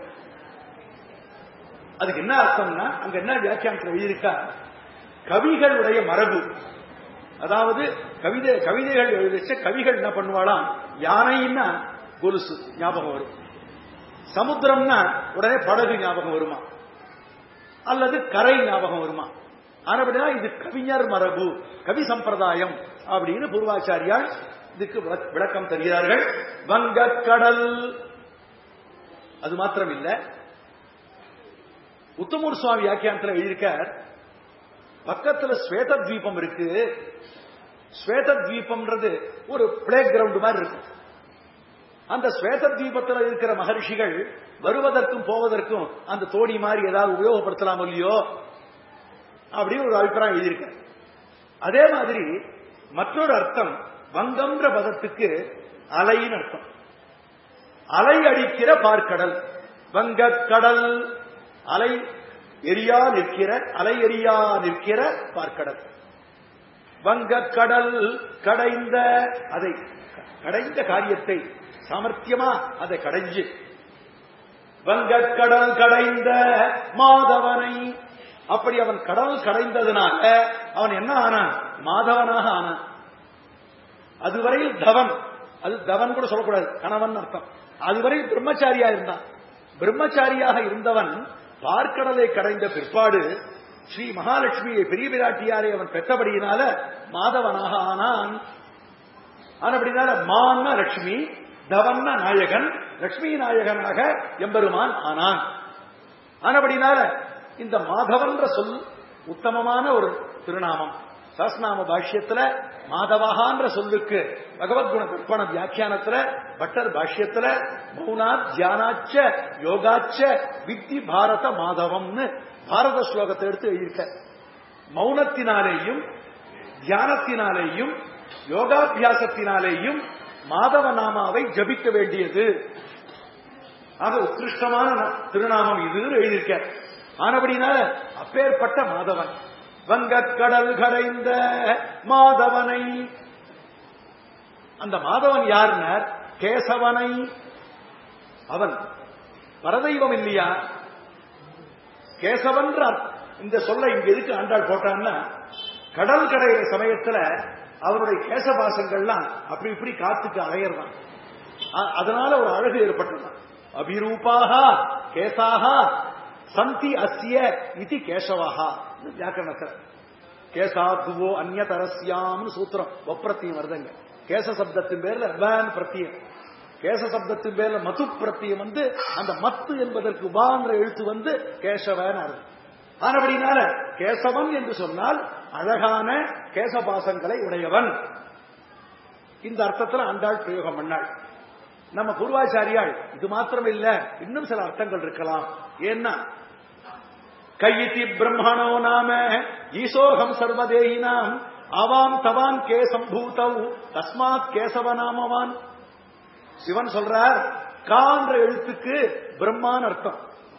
A: அதுக்கு என்ன அர்த்தம்னா அங்க என்ன வியாக்கியானத்தில் எழுதியிருக்கா கவிகளுடைய மரபு அதாவது கவிதை கவிதைகள் எழுதிச்ச கவிகள் என்ன பண்ணுவாளாம் யானைன்னா கொலுசு ஞாபகம் வரும் சமுத்திரம்னா உடனே படகு ஞாபகம் வருமா அல்லது கரை ஞாபகம் வருமா ஆனபடினா இது கவிஞர் மரபு கவி சம்பிரதாயம் அப்படின்னு பூர்வாச்சாரியால் இதுக்கு விளக்- விளக்கம் தருகிறார்கள் வங்கக்கடல் அது மாத்திரம் இல்ல உத்தமூர் சுவாமி வியாக்கியானத்தில் எழுதியிருக்கார் பக்கத்துல ஸ்வேத தீபம் இருக்கு ஸ்வேத தீபம்ன்றது ஒரு பிளே கிரவுண்ட் மாதிரி இருக்கு அந்த ஸ்வேத தீபத்தில் இருக்கிற மகரிஷிகள் வருவதற்கும் போவதற்கும் அந்த தோணி மாதிரி ஏதாவது உபயோகப்படுத்தலாம் இல்லையோ அப்படின்னு ஒரு அபிப்பிராயம் எழுதியிருக்க அதே மாதிரி மற்றொரு அர்த்தம் வங்கம்ன்ற பதத்துக்கு அலைன்னு அர்த்தம் அலை அடிக்கிற பார்க்கடல் வங்கக்கடல் அலை எரியா நிற்கிற அலை எரியா நிற்கிற பார்க்கடல் வங்கக்கடல் கடைந்த அதை கடைந்த காரியத்தை சாமர்த்தியமா அதை கடைஞ்சு வங்கக்கடல் கடைந்த மாதவனை அப்படி அவன் கடல் கடைந்ததுனால அவன் என்ன ஆனான் மாதவனாக ஆனான் அதுவரையில் தவன் அது தவன் கூட சொல்லக்கூடாது கணவன் அர்த்தம் அதுவரையில் பிரம்மச்சாரியா இருந்தான் பிரம்மச்சாரியாக இருந்தவன் பார்க்கடலை கடைந்த பிற்பாடு ஸ்ரீ மகாலட்சுமியை பெரிய பிராட்டியாரை அவன் பெற்றபடியினால மாதவனாக ஆனான் ஆனபடினால மான்னா லட்சுமி தவன்னா நாயகன் லட்சுமி நாயகனாக எம்பெருமான் ஆனான் ஆனபடினால இந்த மாதவன்ற சொல் உத்தமமான ஒரு திருநாமம் சஹஸ்நாம பாஷ்யத்துல மாதவகான்ற சொல்லுக்கு பகவத்குண கற்பன வியாக்கியானத்துல பட்டர் பாஷ்யத்துல மௌனாத் தியானாச்ச யோகாச்ச வித்தி பாரத மாதவம்னு பாரத ஸ்லோகத்தை எடுத்து எழுதியிருக்க மௌனத்தினாலேயும் தியானத்தினாலேயும் யோகாபியாசத்தினாலேயும் மாதவ நாமாவை ஜபிக்க வேண்டியது ஆக உத்கிருஷ்டமான ந- திருநாமம் இது எழுதியிருக்க ஆனபடினால அப்பேற்பட்ட மாதவன் வங்கக் கடல் கடைந்த மாதவனை அந்த மாதவன் யாருனர் கேசவனை அவன் பரதெய்வம் இல்லையா கேசவன்ற இந்த சொல்ல இங்க எதுக்கு ஆண்டாள் போட்டான்னா கடல் கடையிற சமயத்துல அவருடைய கேசபாசங்கள்லாம் அப்படி இப்படி காத்துக்கு அலையறான் அ- அதனால ஒரு அழகு ஏற்பட்டதான் அபிரூபாக கேசாக சந்தி அஸ்ய இது கேசவாக வியாக்கரணத்தில் கேசாத்துவோ அந்நதரஸ்யாம்னு சூத்திரம் ஒப்பிரத்தியம் வருதுங்க கேச சப்தத்தின் பேர்ல வேன் பிரத்தியம் கேச சப்தத்தின் பேர்ல மது பிரத்தியம் வந்து அந்த மத்து என்பதற்கு வான்ற எழுத்து வந்து கேசவன் அர்த்தம் ஆனபடினால கேசவன் என்று சொன்னால் அழகான கேசபாசங்களை உடையவன் இந்த அர்த்தத்துல அண்டாள் பிரயோகம் பண்ணாள் நம்ம பூர்வாச்சாரியாள் இது மாத்திரம் இல்ல இன்னும் சில அர்த்தங்கள் இருக்கலாம் ஏன்னா கையித்தி பிரம்மணோ நாம ஈசோகம் சர்வதேகினாம் அவாம் தவான் கே சம்பூதௌ தஸ்மாத் கேசவ நாமவான் சிவன் சொல்றார் கான்ற எழுத்துக்கு பிரம்மான் அர்த்தம்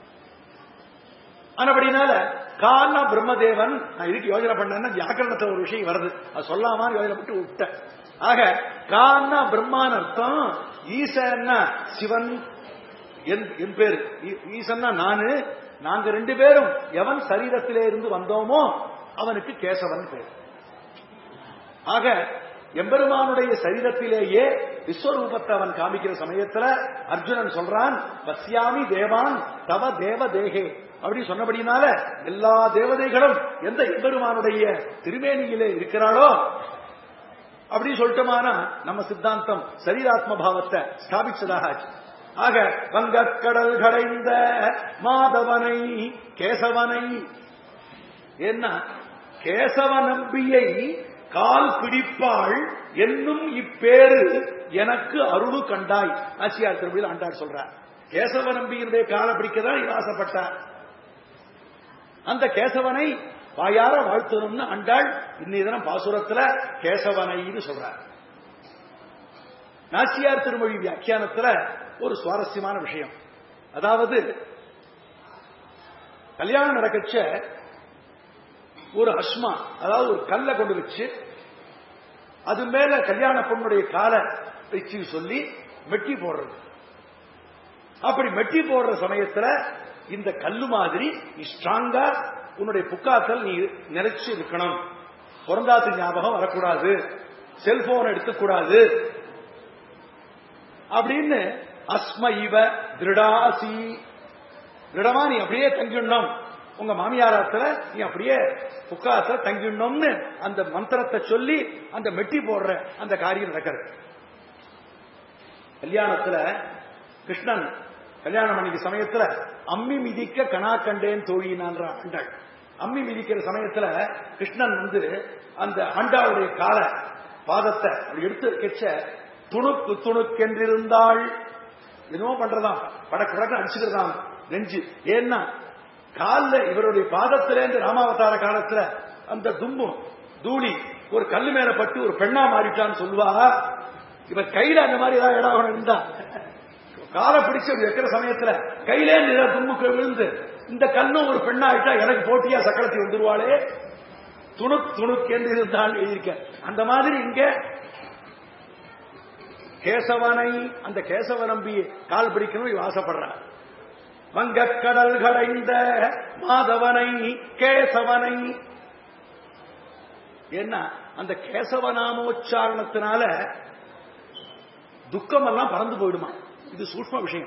A: ஆனபடினால கான்னா பிரம்மதேவன் நான் இதுக்கு யோஜனை பண்ணேன்னா வியாக்கரணத்துல ஒரு விஷயம் வருது அது சொல்லாம யோஜனை பண்ணி விட்டேன் ஆக கான்னா பிரம்மான் அர்த்தம் ஈசன்னா சிவன் என் என் பேரு ஈ- ஈசன்னா நானு நாங்க ரெண்டு பேரும் எவன் சரீரத்திலே இருந்து வந்தோமோ அவனுக்கு கேசவன் பேர் ஆக எம்பெருமானுடைய சரீரத்திலேயே விஸ்வரூபத்தை அவன் காமிக்கிற சமயத்துல அர்ஜுனன் சொல்றான் பஸ்யாமி தேவான் தவ தேவ தேகே அப்படி சொன்னபடினால எல்லா தேவதைகளும் எந்த எம்பெருமானுடைய திருமேனியிலே இருக்கிறாளோ அப்படி சொல்லிட்டோமானா நம்ம சித்தாந்தம் சரீராத்ம பாவத்தை ஸ்தாபிச்சதாக ஆச்சு ஆக வங்கக்கடல் கடைந்த மாதவனை கேசவனை என்ன கேசவ நம்பியை கால் பிடிப்பாள் என்னும் இப்பேரு எனக்கு அருளு கண்டாய் ஆசியார் திருவிழில் ஆண்டார் சொல்றார் கேசவ நம்பியினுடைய கால பிடிக்கதான் இவர் ஆசைப்பட்டார் அந்த கேசவனை வாயார வாழ்த்தணும்னு ஆண்டாள் இன்னைய தினம் பாசுரத்துல கேசவனைன்னு சொல்றார் நாச்சியார் திருமொழி வியாக்கியானத்துல ஒரு சுவாரஸ்யமான விஷயம் அதாவது கல்யாணம் நடக்கச்ச ஒரு அஸ்மா அதாவது ஒரு கல்லை கொண்டு வச்சு அது மேல கல்யாண பொண்ணுடைய காலை வச்சு சொல்லி மெட்டி போடுறது அப்படி மெட்டி போடுற சமயத்துல இந்த கல்லு மாதிரி நீ ஸ்ட்ராங்கா உன்னுடைய புக்காக்கள் நீ நிறைச்சு இருக்கணும் பிறந்தாத்து ஞாபகம் வரக்கூடாது செல்போன் எடுக்கக்கூடாது அப்படின்னு அஸ்ம இவ திருடாசி திருடமா நீ அப்படியே தங்கிடணும் உங்க மாமியாரத்துல நீ அப்படியே புக்காத்துல தங்கிடணும்னு அந்த மந்திரத்தை சொல்லி அந்த மெட்டி போடுற அந்த காரியம் நடக்கிறது கல்யாணத்துல கிருஷ்ணன் கல்யாணம் பண்ணிக்க சமயத்துல அம்மி மிதிக்க கணா கண்டேன் தோழினான்ற ஆண்டாள் அம்மி மிதிக்கிற சமயத்துல கிருஷ்ணன் வந்து அந்த ஆண்டாளுடைய கால பாதத்தை அப்படி எடுத்து வைக்கச்ச துணுக்கு துணுக்கென்றிருந்தாள் என்னமோ பண்றதாம் படக்கு படக்கு அடிச்சுக்கிறதாம் நெஞ்சு ஏன்னா கால்ல இவருடைய பாதத்திலேருந்து ராமாவதார காலத்துல அந்த தும்பும் தூளி ஒரு கல்லு மேல பட்டு ஒரு பெண்ணா மாறிட்டான்னு சொல்லுவா இவர் கையில அந்த மாதிரி ஏதாவது இடம் இருந்தா காலை பிடிச்சு அப்படி வைக்கிற சமயத்துல கையிலே நிற தும்புக்கு விழுந்து இந்த கல்லும் ஒரு பெண்ணாயிட்டா எனக்கு போட்டியா சக்கரத்தி வந்துருவாளே துணுக் துணுக் என்று இருந்தால் எழுதியிருக்க அந்த மாதிரி இங்க கேசவனை அந்த கேசவ நம்பி கால் பிடிக்கணும் இவ ஆசைப்படுறார் வங்கக்கடல் கடைந்த மாதவனை கேசவனை என்ன அந்த கேசவ நாமோச்சாரணத்தினால துக்கம் எல்லாம் பறந்து போயிடுமா இது சூக்ம விஷயம்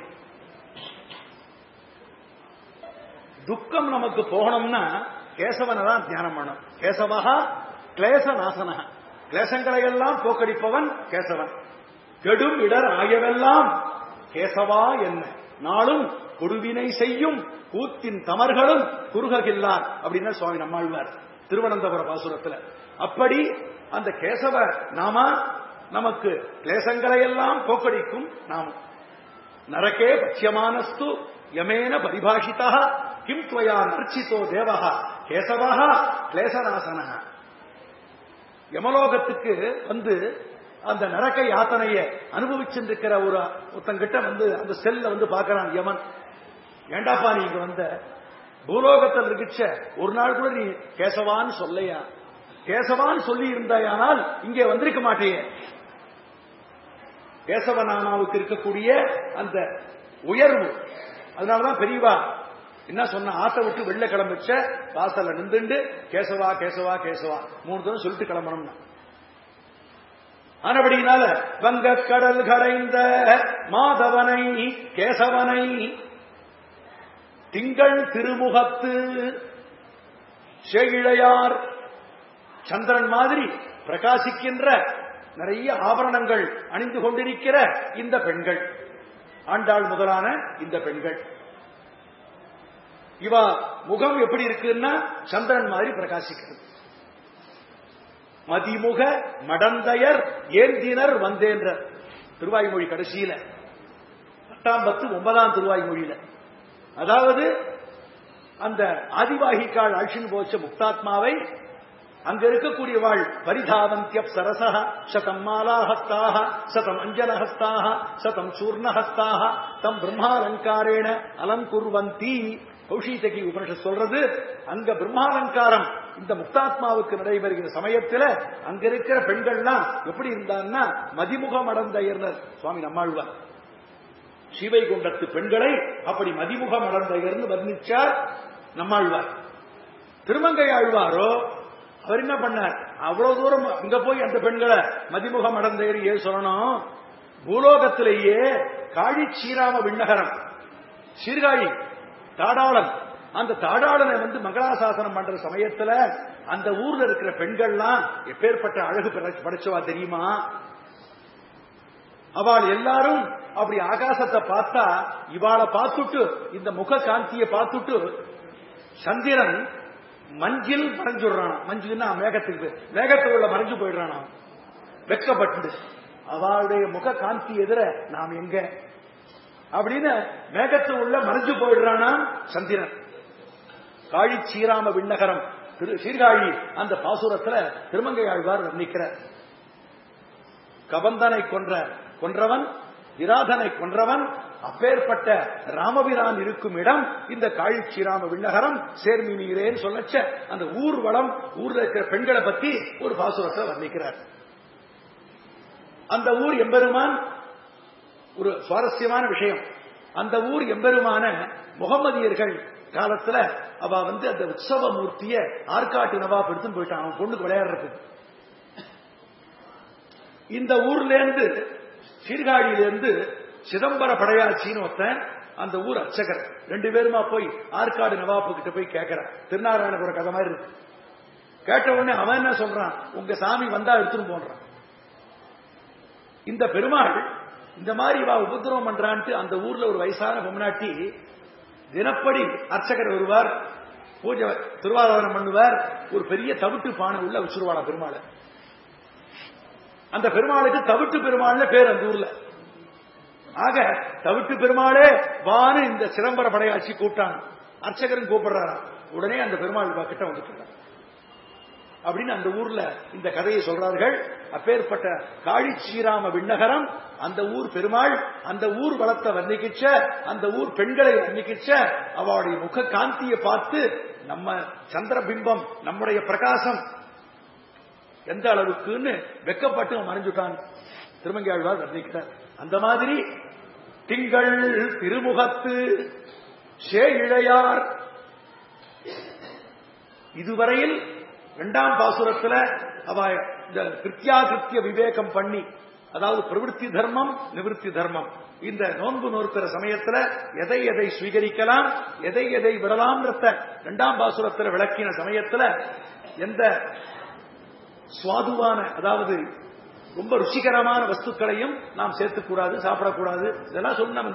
A: துக்கம் நமக்கு போகணும்னா கேசவனை தான் தியானம் பண்ணணும் கேசவா கிளேச நாசனக கிளேசங்களை எல்லாம் போக்கடிப்பவன் கேசவன் கெடும் இடர் ஆயவெல்லாம் கேசவா என்ன நாளும் கொடுவினை செய்யும் கூத்தின் தமர்களும் குறுகில்லார் அப்படின்னு சுவாமி நம்மாழ்வார் திருவனந்தபுர பாசுரத்துல அப்படி அந்த கேசவ நாம நமக்கு கிளேசங்களை எல்லாம் போக்கடிக்கும் நாமம் நரகே பட்சியமானஸ்து யமேன பரிபாஷிதா கிம் துவயா நர்ச்சிதோ தேவஹா கேசவா கிளேசநாசன யமலோகத்துக்கு வந்து அந்த நரக்க யாத்தனையை அனுபவிச்சிருக்கிற ஒரு ஒருத்தங்கிட்ட வந்து அந்த செல்ல வந்து பார்க்கறான் யமன் ஏண்டாப்பா நீ இங்க வந்த பூலோகத்தில் இருக்கிச்ச ஒரு நாள் கூட நீ கேசவான்னு சொல்லையா கேசவான்னு சொல்லி இருந்தாயானால் இங்கே வந்திருக்க மாட்டேயே கேசவநாமாவுக்கு இருக்கக்கூடிய அந்த உயர்வு அதனாலதான் பெரியவா என்ன சொன்ன ஆத்த விட்டு வெள்ள கிளம்பிச்ச வாசல்ல நின்றுண்டு கேசவா கேசவா கேசவா மூணு தடவை சொல்லிட்டு கிளம்பணும்னா ஆனபடினால வங்க கடல் கரைந்த மாதவனை கேசவனை திங்கள் திருமுகத்து செகிழையார் சந்திரன் மாதிரி பிரகாசிக்கின்ற நிறைய ஆபரணங்கள் அணிந்து கொண்டிருக்கிற இந்த பெண்கள் ஆண்டாள் முதலான இந்த பெண்கள் இவா முகம் எப்படி இருக்குன்னா சந்திரன் மாதிரி பிரகாசிக்கிறது மதிமுக மடந்தையர் ஏந்தினர் வந்தேன்ற திருவாய்மொழி கடைசியில பத்தாம் பத்து ஒன்பதாம் திருவாய்மொழியில அதாவது அந்த ஆதிவாகிக்கால் அழிச்சின் போச்ச முக்தாத்மாவை அங்க இருக்கக்கூடியவாள் பரிதாவந்திய சரசா சதம் மாலாஹஸ்தாக சதம் அஞ்சனஹஸ்தாக சதம் சூர்ணஹஸ்தாக தம் பிரம்மாலங்காரேண அலங்குர்வந்தி கௌஷீதகி உபனிஷத் சொல்றது அங்க பிரம்மாலங்காரம் இந்த முக்தாத்மாவுக்கு நடைபெறுகிற சமயத்துல அங்க இருக்கிற பெண்கள்லாம் எப்படி இருந்தான்னா மதிமுகம் அடந்தையர்னர் சுவாமி நம்மாழ்வார் ஸ்ரீவைகுண்டத்து பெண்களை அப்படி மதிமுகம் அடந்தையர்னு வர்ணிச்சார் நம்மாழ்வார் திருமங்கை ஆழ்வாரோ அவர் என்ன பண்ணார் அவ்வளவு தூரம் அங்க போய் அந்த பெண்களை மதிமுகம் அடந்தையர் ஏன் சொல்லணும் பூலோகத்திலேயே காழி ஸ்ரீராம விண்ணகரம் சீர்காழி தாடாளன் அந்த தாடாளனை வந்து மங்களாசாசனம் பண்ற சமயத்துல அந்த ஊர்ல இருக்கிற பெண்கள்லாம் எப்பேற்பட்ட அழகு படைச்சவா தெரியுமா அவள் எல்லாரும் அப்படி ஆகாசத்தை பார்த்தா இவாளை பார்த்துட்டு இந்த முக காந்தியை பார்த்துட்டு சந்திரன் மஞ்சில் மறைஞ்சுடுறானா மஞ்சுன்னா மேகத்துக்கு மேகத்துக்குள்ள மறைஞ்சு போயிடுறானா வெக்கப்பட்டு அவளுடைய முக காந்தி எதிர நாம் எங்க அப்படின்னு மேகத்து உள்ள மறைஞ்சு போயிடுறானா சந்திரன் காழி சீராம விண்ணகரம் திரு சீர்காழி அந்த பாசுரத்துல திருமங்கை ஆழ்வார் வர்ணிக்கிறார் கபந்தனை கொன்ற கொன்றவன் விராதனை கொன்றவன் அப்பேற்பட்ட ராமபிரான் இருக்கும் இடம் இந்த காழி சீராம விண்ணகரம் சேர்மினீரேன்னு சொல்லச்ச அந்த ஊர் வளம் ஊர்ல இருக்கிற பெண்களை பத்தி ஒரு பாசுரத்தை வர்ணிக்கிறார் அந்த ஊர் எம்பெருமான் ஒரு சுவாரஸ்யமான விஷயம் அந்த ஊர் எம்பெருமான முகமதியர்கள் காலத்துல அவ வந்து அந்த உற்சவ மூர்த்திய ஆற்காட்டு நவாப் எடுத்துன்னு போயிட்டான் அவன் பொண்ணுக்கு விளையாடுறதுக்கு இந்த ஊர்ல இருந்து சீர்காழியிலிருந்து சிதம்பர படையாச்சின்னு ஒருத்தன் அந்த ஊர் அர்ச்சகர் ரெண்டு பேருமா போய் ஆற்காடு நவாப்பு கிட்ட போய் கேட்கிறான் திருநாராயணபுர கதை மாதிரி இருக்கு கேட்ட உடனே அவன் என்ன சொல்றான் உங்க சாமி வந்தா எடுத்துன்னு போன்றான் இந்த பெருமாள் இந்த மாதிரி இவா உபதிரவம் பண்றான்ட்டு அந்த ஊர்ல ஒரு வயசான பொம்னாட்டி தினப்படி அர்ச்சகர் வருவார் பூஜை திருவாதாரம் பண்ணுவார் ஒரு பெரிய தவிட்டு பானை உள்ள வச்சிருவாளா பெருமாளை அந்த பெருமாளுக்கு தவிட்டு பெருமாள்னு பேர் அந்த ஊர்ல ஆக தவிட்டு பெருமாளே வான்னு இந்த சிதம்பர படையாட்சி கூப்பிட்டாங்க அர்ச்சகரும் கூப்பிடுறாராம் உடனே அந்த பெருமாள் கிட்ட வந்துட்டு அப்படின்னு அந்த ஊர்ல இந்த கதையை சொல்றார்கள் அப்பேற்பட்ட காழி ஸ்ரீராம விண்ணகரம் அந்த ஊர் பெருமாள் அந்த ஊர் வளத்தை வர்ணிக்கிச்ச அந்த ஊர் பெண்களை வர்ணிக்கிச்ச அவளுடைய முக காந்தியை பார்த்து நம்ம சந்திரபிம்பம் நம்முடைய பிரகாசம் எந்த அளவுக்குன்னு வெக்கப்பட்டு அவன் மறைஞ்சுட்டான் திருமங்கையாழ்வார் வர்ணிக்கிறார் அந்த மாதிரி திங்கள் திருமுகத்து சே இழையார் இதுவரையில் இரண்டாம் பாசுரத்துல அவ இந்த கிருத்தியாகிருத்திய விவேகம் பண்ணி அதாவது பிரவருத்தி தர்மம் நிவர்த்தி தர்மம் இந்த நோன்பு நோக்கிற சமயத்துல எதை எதை ஸ்வீகரிக்கலாம் எதை எதை விடலாம்ன்றத இரண்டாம் பாசுரத்துல விளக்கின சமயத்துல எந்த சுவாதுவான அதாவது ரொம்ப ருச்சிகரமான வஸ்துக்களையும் நாம் சேர்த்துக்கூடாது சாப்பிடக்கூடாது இதெல்லாம் சொன்னோம்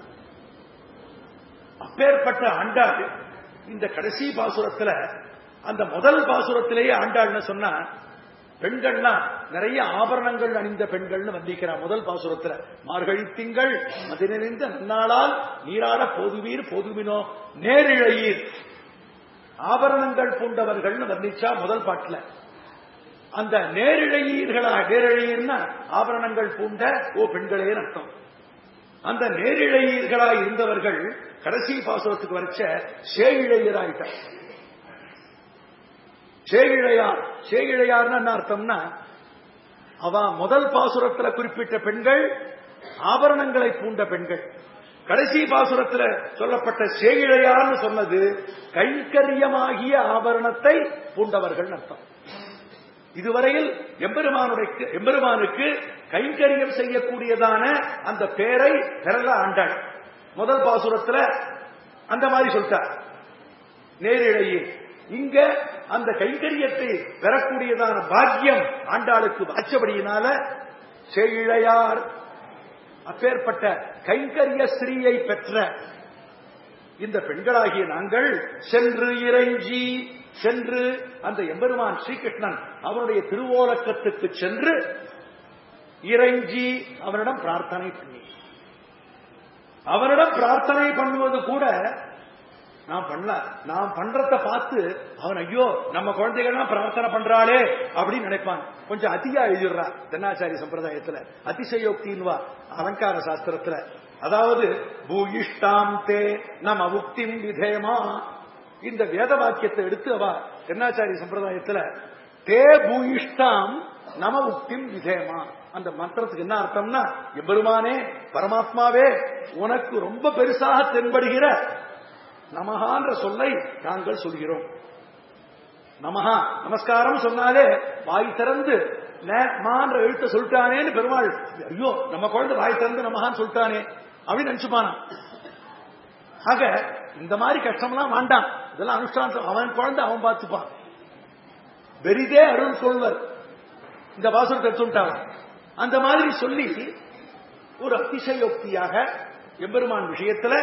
A: அப்பேற்பட்ட ஆண்டாள் இந்த கடைசி பாசுரத்துல அந்த முதல் பாசுரத்திலேயே ஆண்டாள்னு சொன்னா பெண்கள்லாம் நிறைய ஆபரணங்கள் அணிந்த பெண்கள்னு வந்திருக்கிறார் முதல் பாசுரத்துல மார்கழி திங்கள் மதினிந்த நன்னாளால் நீராட போதுவீர் போதுவினோ நேரிழையீர் ஆபரணங்கள் பூண்டவர்கள்னு வர்ணிச்சா முதல் பாட்டுல அந்த நேரிழையீர்களா நேரிழையீர்னா ஆபரணங்கள் பூண்ட ஓ பெண்களே அர்த்தம் அந்த நேரிழையீர்களா இருந்தவர்கள் கடைசி பாசுரத்துக்கு வரைச்ச சேயிழையராயிட்டார் சேகிழையார் சேகிழையார்னு என்ன அர்த்தம்னா அவ முதல் பாசுரத்துல குறிப்பிட்ட பெண்கள் ஆபரணங்களை பூண்ட பெண்கள் கடைசி பாசுரத்துல சொல்லப்பட்ட சேகிழையார்னு சொன்னது கைங்கரியமாகிய ஆபரணத்தை பூண்டவர்கள் அர்த்தம் இதுவரையில் எம்பெருமானுடைய எம்பெருமானுக்கு கைங்கரியம் செய்யக்கூடியதான அந்த பேரை பெறல ஆண்டாள் முதல் பாசுரத்துல அந்த மாதிரி சொல்லிட்டார் நேரிழையே இங்க அந்த கைங்கரியத்தை பெறக்கூடியதான பாக்கியம் ஆண்டாளுக்கு வாச்சபடியினால செழிழையார் அப்பேற்பட்ட கைங்கரிய ஸ்ரீயை பெற்ற இந்த பெண்களாகிய நாங்கள் சென்று இறைஞ்சி சென்று அந்த எம்பெருமான் ஸ்ரீகிருஷ்ணன் அவனுடைய திருவோலக்கத்துக்கு சென்று இறைஞ்சி அவனிடம் பிரார்த்தனை பண்ணி அவனிடம் பிரார்த்தனை பண்ணுவது கூட நான் பண்ணல நான் பண்றத பார்த்து அவன் ஐயோ நம்ம குழந்தைகள்லாம் பிரார்த்தனை பண்றாளே அப்படின்னு நினைப்பான் கொஞ்சம் அதிகா எழுதிடுறா தென்னாச்சாரி சம்பிரதாயத்துல அதிசயோக்தின்வா அலங்கார சாஸ்திரத்துல அதாவது பூயிஷ்டாம் தே நம் அவுக்திம் விதேமா இந்த வேத வாக்கியத்தை எடுத்து அவ தென்னாச்சாரி சம்பிரதாயத்துல தே பூயிஷ்டாம் நம உக்திம் விதேமா அந்த மந்திரத்துக்கு என்ன அர்த்தம்னா எம்பெருமானே பரமாத்மாவே உனக்கு ரொம்ப பெருசாக தென்படுகிற நமகான்ற சொல்லை நாங்கள் சொல்கிறோம் நமஹா நமஸ்காரம் சொன்னாலே வாய் திறந்து மான்ற எழுத்த சொல்லிட்டானேன்னு பெருமாள் ஐயோ நம்ம குழந்தை வாய் திறந்து நமகான்னு சொல்லிட்டானே அப்படின்னு நினைச்சுப்பானா ஆக இந்த மாதிரி கஷ்டம்லாம் வேண்டாம் இதெல்லாம் அனுஷ்டானம் அவன் குழந்தை அவன் பார்த்துப்பான் வெறிதே அருள் சொல்வர் இந்த பாசுரத்தை சொல்லிட்டாங்க அந்த மாதிரி சொல்லி ஒரு அதிசயோக்தியாக எம்பெருமான் விஷயத்துல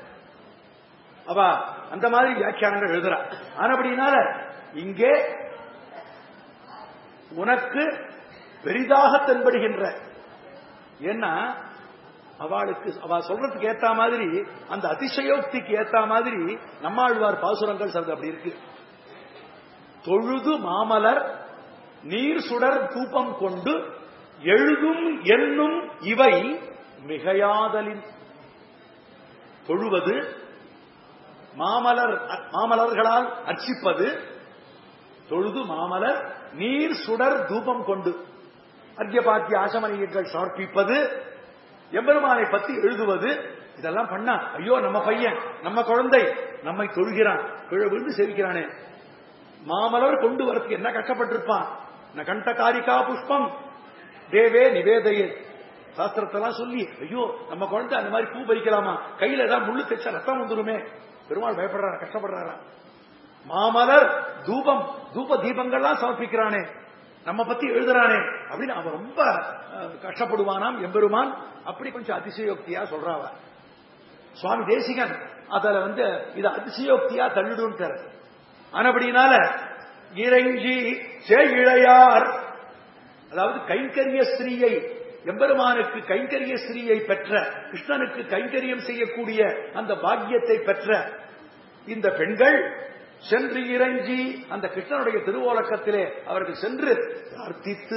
A: அவ அந்த மாதிரி வியாக்கியானங்கள் எழுதுறா ஆனபடினால இங்கே உனக்கு பெரிதாக தென்படுகின்ற ஏன்னா அவளுக்கு அவ சொல்றதுக்கு ஏத்த மாதிரி அந்த அதிசயோக்திக்கு ஏத்த மாதிரி நம்மாழ்வார் பாசுரங்கள் சொல்றது அப்படி இருக்கு தொழுது மாமலர் நீர் சுடர் தூபம் கொண்டு எழுதும் என்னும் இவை மிகையாதலின் தொழுவது மாமலர் மாமலர்களால் அர்ச்சிப்பது தொழுது மாமலர் நீர் சுடர் தூபம் கொண்டு அர்க்கியபாத்திய ஆசமனியங்கள் சமர்ப்பிப்பது எம்பெருமானை பத்தி எழுதுவது இதெல்லாம் பண்ணா ஐயோ நம்ம பையன் நம்ம குழந்தை நம்மை தொழுகிறான் கீழே விழுந்து சேவிக்கிறானே மாமலர் கொண்டு வரதுக்கு என்ன கஷ்டப்பட்டிருப்பான் ந கண்ட காரிகா புஷ்பம் தேவே நிவேதையே சாஸ்திரத்தெல்லாம் சொல்லி ஐயோ நம்ம குழந்தை அந்த மாதிரி பூ பறிக்கலாமா கையில ஏதாவது முள்ளு தைச்சா ரத்தம் வந்துருமே பெருமாள் பயப்படுறாரா கஷ்டப்படுறாரா மாமலர் தூபம் தூப தீபங்கள்லாம் சமர்ப்பிக்கிறானே நம்ம பத்தி எழுதுறானே அப்படின்னு அவன் ரொம்ப அஹ், கஷ்டப்படுவானாம் எம்பெருமான் அப்படி கொஞ்சம் அதிசயோக்தியா சொல்றாவ சுவாமி தேசிகன் அதுல வந்து இது அதிசயோக்தியா தள்ளிடுன்ட்டார் ஆனபடினால இறைஞ்சி இளையார் அதாவது கைங்கரிய ஸ்ரீயை எம்பெருமானுக்கு கைங்கரிய ஸ்ரீயை பெற்ற கிருஷ்ணனுக்கு கைங்கரியம் செய்யக்கூடிய அந்த பாக்கியத்தை பெற்ற இந்த பெண்கள் சென்று இறைஞ்சி அந்த கிருஷ்ணனுடைய திருவோலக்கத்திலே அவர்கள் சென்று பிரார்த்தித்து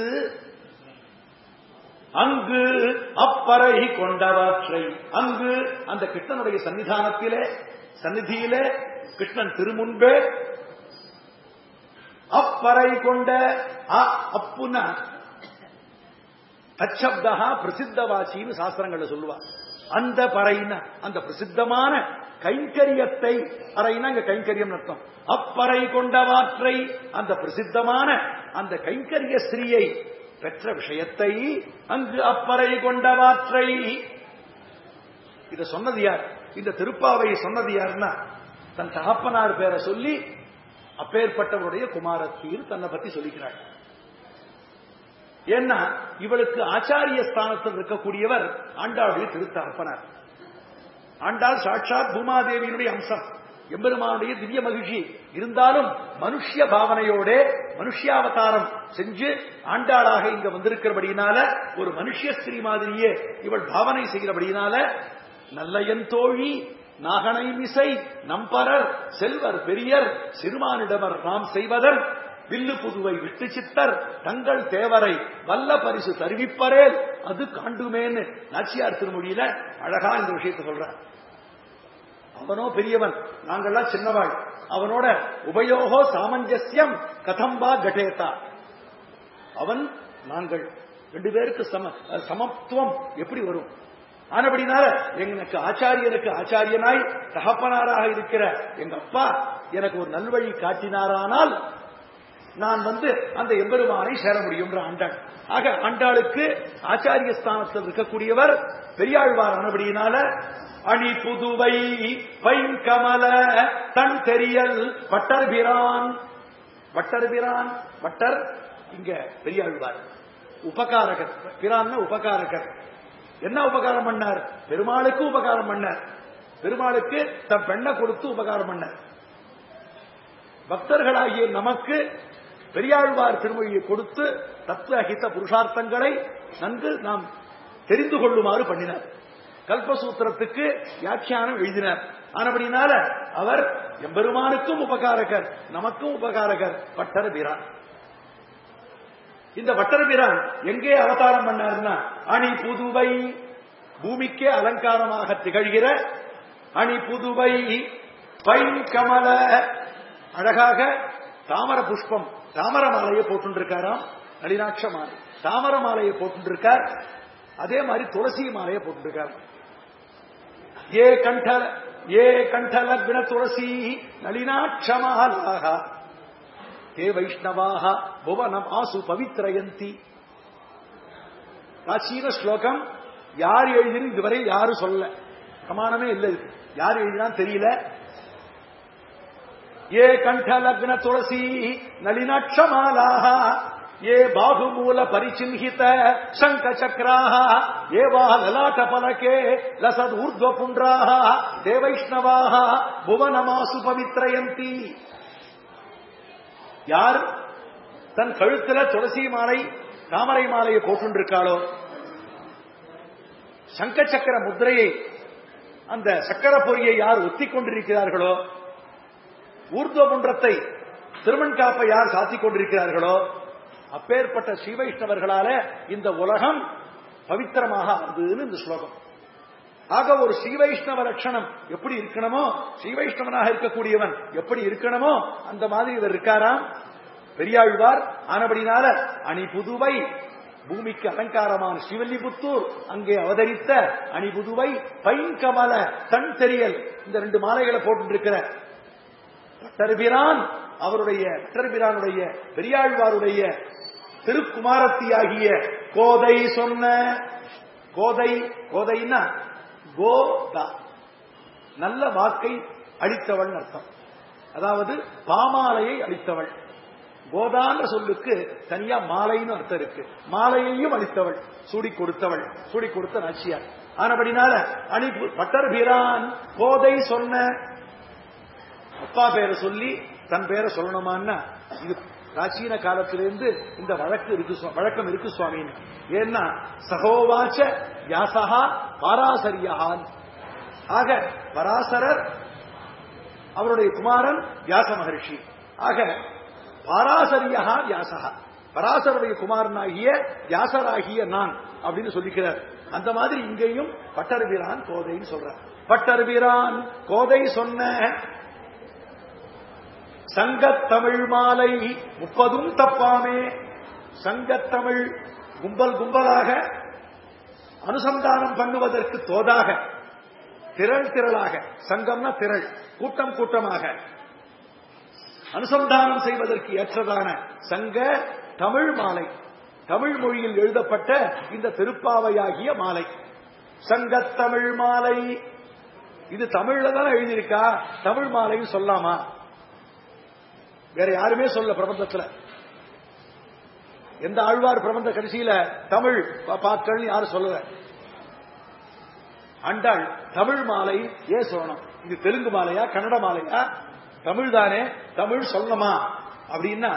A: அங்கு அப்பறை கொண்டவற்றை அங்கு அந்த கிருஷ்ணனுடைய சன்னிதானத்திலே சந்நிதியிலே கிருஷ்ணன் திருமுன்பே அப்பறை கொண்ட அ- அப்புன தச்சப்தா பிரசித்தவாசின்னு சாஸ்திரங்கள்ல சொல்லுவா அந்த பறைன அந்த பிரசித்தமான கைங்கரியத்தை அறைனா இங்க கைங்கரியம் அர்த்தம் அப்பறை கொண்டவாற்றை அந்த பிரசித்தமான அந்த கைங்கரிய ஸ்ரீயை பெற்ற விஷயத்தை அங்கு அப்பறை கொண்டவாற்றை இத சொன்னது யார் இந்த திருப்பாவை சொன்னது யாருன்னா தன் தகப்பனார் பேரை சொல்லி அப்பேற்பட்டவருடைய குமாரத்தியில் தன்னை பத்தி சொல்லிக்கிறாள் ஏன்னா இவளுக்கு ஆச்சாரிய ஸ்தானத்தில் இருக்கக்கூடியவர் ஆண்டாளுடைய திருத்தகப்பனார் ஆண்டாள் சாட்சாத் பூமாதேவியினுடைய அம்சம் எம்பெருமானுடைய திவ்ய மகிழ்ச்சி இருந்தாலும் மனுஷ்ய பாவனையோட மனுஷ்யாவதாரம் செஞ்சு ஆண்டாளாக இங்க வந்திருக்கிறபடியினால ஒரு மனுஷ்ய ஸ்திரீ மாதிரியே இவள் பாவனை செய்கிறபடியினால நல்லயன் தோழி நாகனை மிசை நம்பரர் செல்வர் பெரியர் சிறுமானிடவர் நாம் செய்வதர் வில்லு புதுவை விட்டு சித்தர் தங்கள் தேவரை வல்ல பரிசு தருவிப்பரேல் அது காண்டுமேன்னு நாச்சியார் திருமொழியில அழகா இந்த விஷயத்தை சொல்றார் அவனோ பெரியவன் நாங்கள்லாம் சின்னவாள் அவனோட உபயோகோ சாமஞ்சஸ்யம் கதம்பா கடேதா அவன் நாங்கள் ரெண்டு பேருக்கு சம சமத்துவம் எப்படி வரும் ஆனபடினால எனக்கு ஆச்சாரியனுக்கு ஆச்சாரியனாய் தகப்பனாராக இருக்கிற எங்க அப்பா எனக்கு ஒரு நல்வழி காட்டினாரானால் நான் வந்து அந்த எம்பெருமானை சேர முடியும்ன்ற ஆண்டாள் ஆக ஆண்டாளுக்கு ஆச்சாரிய ஸ்தானத்தில் இருக்கக்கூடியவர் பெரியாழ்வார் ஆனபடியினால அணி புதுவை பைங்கமல தன் தெரியல் வட்டர்பிரான் வட்டர்பிரான் வட்டர் இங்க பெரியாழ்வார் உபகாரகர் பிரான்னா உபகாரகர் என்ன உபகாரம் பண்ணார் பெருமாளுக்கு உபகாரம் பண்ணார் பெருமாளுக்கு தன் பெண்ணை கொடுத்து உபகாரம் பண்ணார் பக்தர்களாகிய நமக்கு பெரியாழ்வார் திருமொழியை கொடுத்து தத்துவ ஹித புருஷார்த்தங்களை நன்கு நாம் தெரிந்து கொள்ளுமாறு பண்ணினார் கல்பசூத்திரத்துக்கு வியாக்கியானம் எழுதினார் ஆனபடினால அவர் எம்பெருமானுக்கும் உபகாரகர் நமக்கும் உபகாரகர் பட்டர பிரான் இந்த வட்டரபிரான் எங்கே அவதாரம் பண்ணார்னா அணி புதுவை பூமிக்கே அலங்காரமாக திகழ்கிற அணி புதுவை பைன் கமல அழகாக தாமர புஷ்பம் தாமர மாலையை போட்டுருக்காராம் நளினாட்ச மாலை தாமர மாலையை போட்டுருக்கார் அதே மாதிரி துளசி மாலையை போட்டுருக்கார் ஏ கண்ட ஏ கண்ட லக்ன துளசி நளினாட்சமாலாக ஹே வைஷ்ணவாக புவனம் ஆசு பவித்ரயந்தி பிராச்சீன ஸ்லோகம் யார் எழுதினு இதுவரை யாரும் சொல்ல பிரமாணமே இல்லை இது. யார் எழுதினான்னு தெரியல ஏ கண்ட லக்ன துளசி நளினாட்சமாலாக ஏ பாகுமூல பரிச்சின்ஹித சங்க சக்கராக ஏவா லலாட்ட பலகே லசத் ஊர்ಧ್ವ புன்றாக தேவைஷ்ணவாக புவனமாசு பவித்ரயந்தி யார் தன் கழுத்துல துளசி மாலை தாமரை மாலையை போட்டுருக்காளோ சங்க சக்கர முத்திரையை அந்த சக்கர பொறியை யார் ஒத்திக் கொண்டிருக்கிறார்களோ ஊர்துவ குன்றத்தை திருமண் காப்பை யார் சாத்திக் கொண்டிருக்கிறார்களோ அப்பேற்பட்ட ஸ்ரீவைஷ்ணவர்களால இந்த உலகம் பவித்திரமாக ஆகுதுன்னு இந்த ஸ்லோகம் ஆக ஒரு ஸ்ரீவைஷ்ணவ லட்சணம் எப்படி இருக்கணுமோ ஸ்ரீவைஷ்ணவனாக இருக்கக்கூடியவன் எப்படி இருக்கணுமோ அந்த மாதிரி இவர் இருக்காராம் பெரியாழ்வார் ஆனபடினால அணி புதுவை பூமிக்கு அலங்காரமான சிவல்லிபுத்தூர் அங்கே அவதரித்த அணி புதுவை பைங்கமல தன் தெரியல் இந்த ரெண்டு மாலைகளை போட்டு இருக்கிற பட்டர்பிரான் அவருடைய பட்டர்பிரானுடைய பெரியாழ்வாருடைய திருக்குமாரத்தியாகிய கோதை சொன்ன கோதை கோதைன்னா கோதா நல்ல வாக்கை அளித்தவள் அர்த்தம் அதாவது பாமாலையை அளித்தவள் கோதான்ற சொல்லுக்கு தனியா மாலைன்னு அர்த்தம் இருக்கு மாலையையும் அளித்தவள் சூடி கொடுத்தவள் சூடி கொடுத்த நாச்சியார் ஆனபடினால அணி பட்டர் பிரான் கோதை சொன்ன அப்பா பேரை சொல்லி தன் பேரை சொல்லணுமான்னா இது பிராச்சீன காலத்திலிருந்து இந்த வழக்கு இருக்கு சுவா- வழக்கம் இருக்கு சுவாமின்னு ஏன்னா சகோவாச்ச வியாசகா பாராசரியான் ஆக பராசரர் அவருடைய குமாரன் வியாச மகர்ஷி ஆக பாராசரியா வியாசகா பராசருடைய குமாரனாகிய வியாசராகிய நான் அப்படின்னு சொல்லிக்கிறார் அந்த மாதிரி இங்கேயும் பட்டர்பிரான் கோதைன்னு சொல்றார் பட்டர்பிரான் கோதை சொன்ன சங்கத்தமிழ் மாலை முப்பதும் தப்பாமே சங்கத்தமிழ் கும்பல் கும்பலாக அனுசந்தானம் பண்ணுவதற்கு தோதாக திரள் திரளாக சங்கம்னா திரள் கூட்டம் கூட்டமாக அனுசந்தானம் செய்வதற்கு ஏற்றதான சங்க தமிழ் மாலை தமிழ் மொழியில் எழுதப்பட்ட இந்த திருப்பாவையாகிய மாலை சங்கத்தமிழ் மாலை இது தமிழ்ல தான் எழுதியிருக்கா தமிழ் மாலைன்னு சொல்லாமா வேற யாருமே சொல்ல பிரபந்தத்துல எந்த ஆழ்வார் பிரபந்த கடைசியில தமிழ் பா- பாக்கள் யாரும் சொல்லல அண்டாள் தமிழ் மாலை ஏன் சொல்லணும் இது தெலுங்கு மாலையா கன்னட மாலையா தமிழ் தானே தமிழ் சொல்லணுமா அப்படின்னா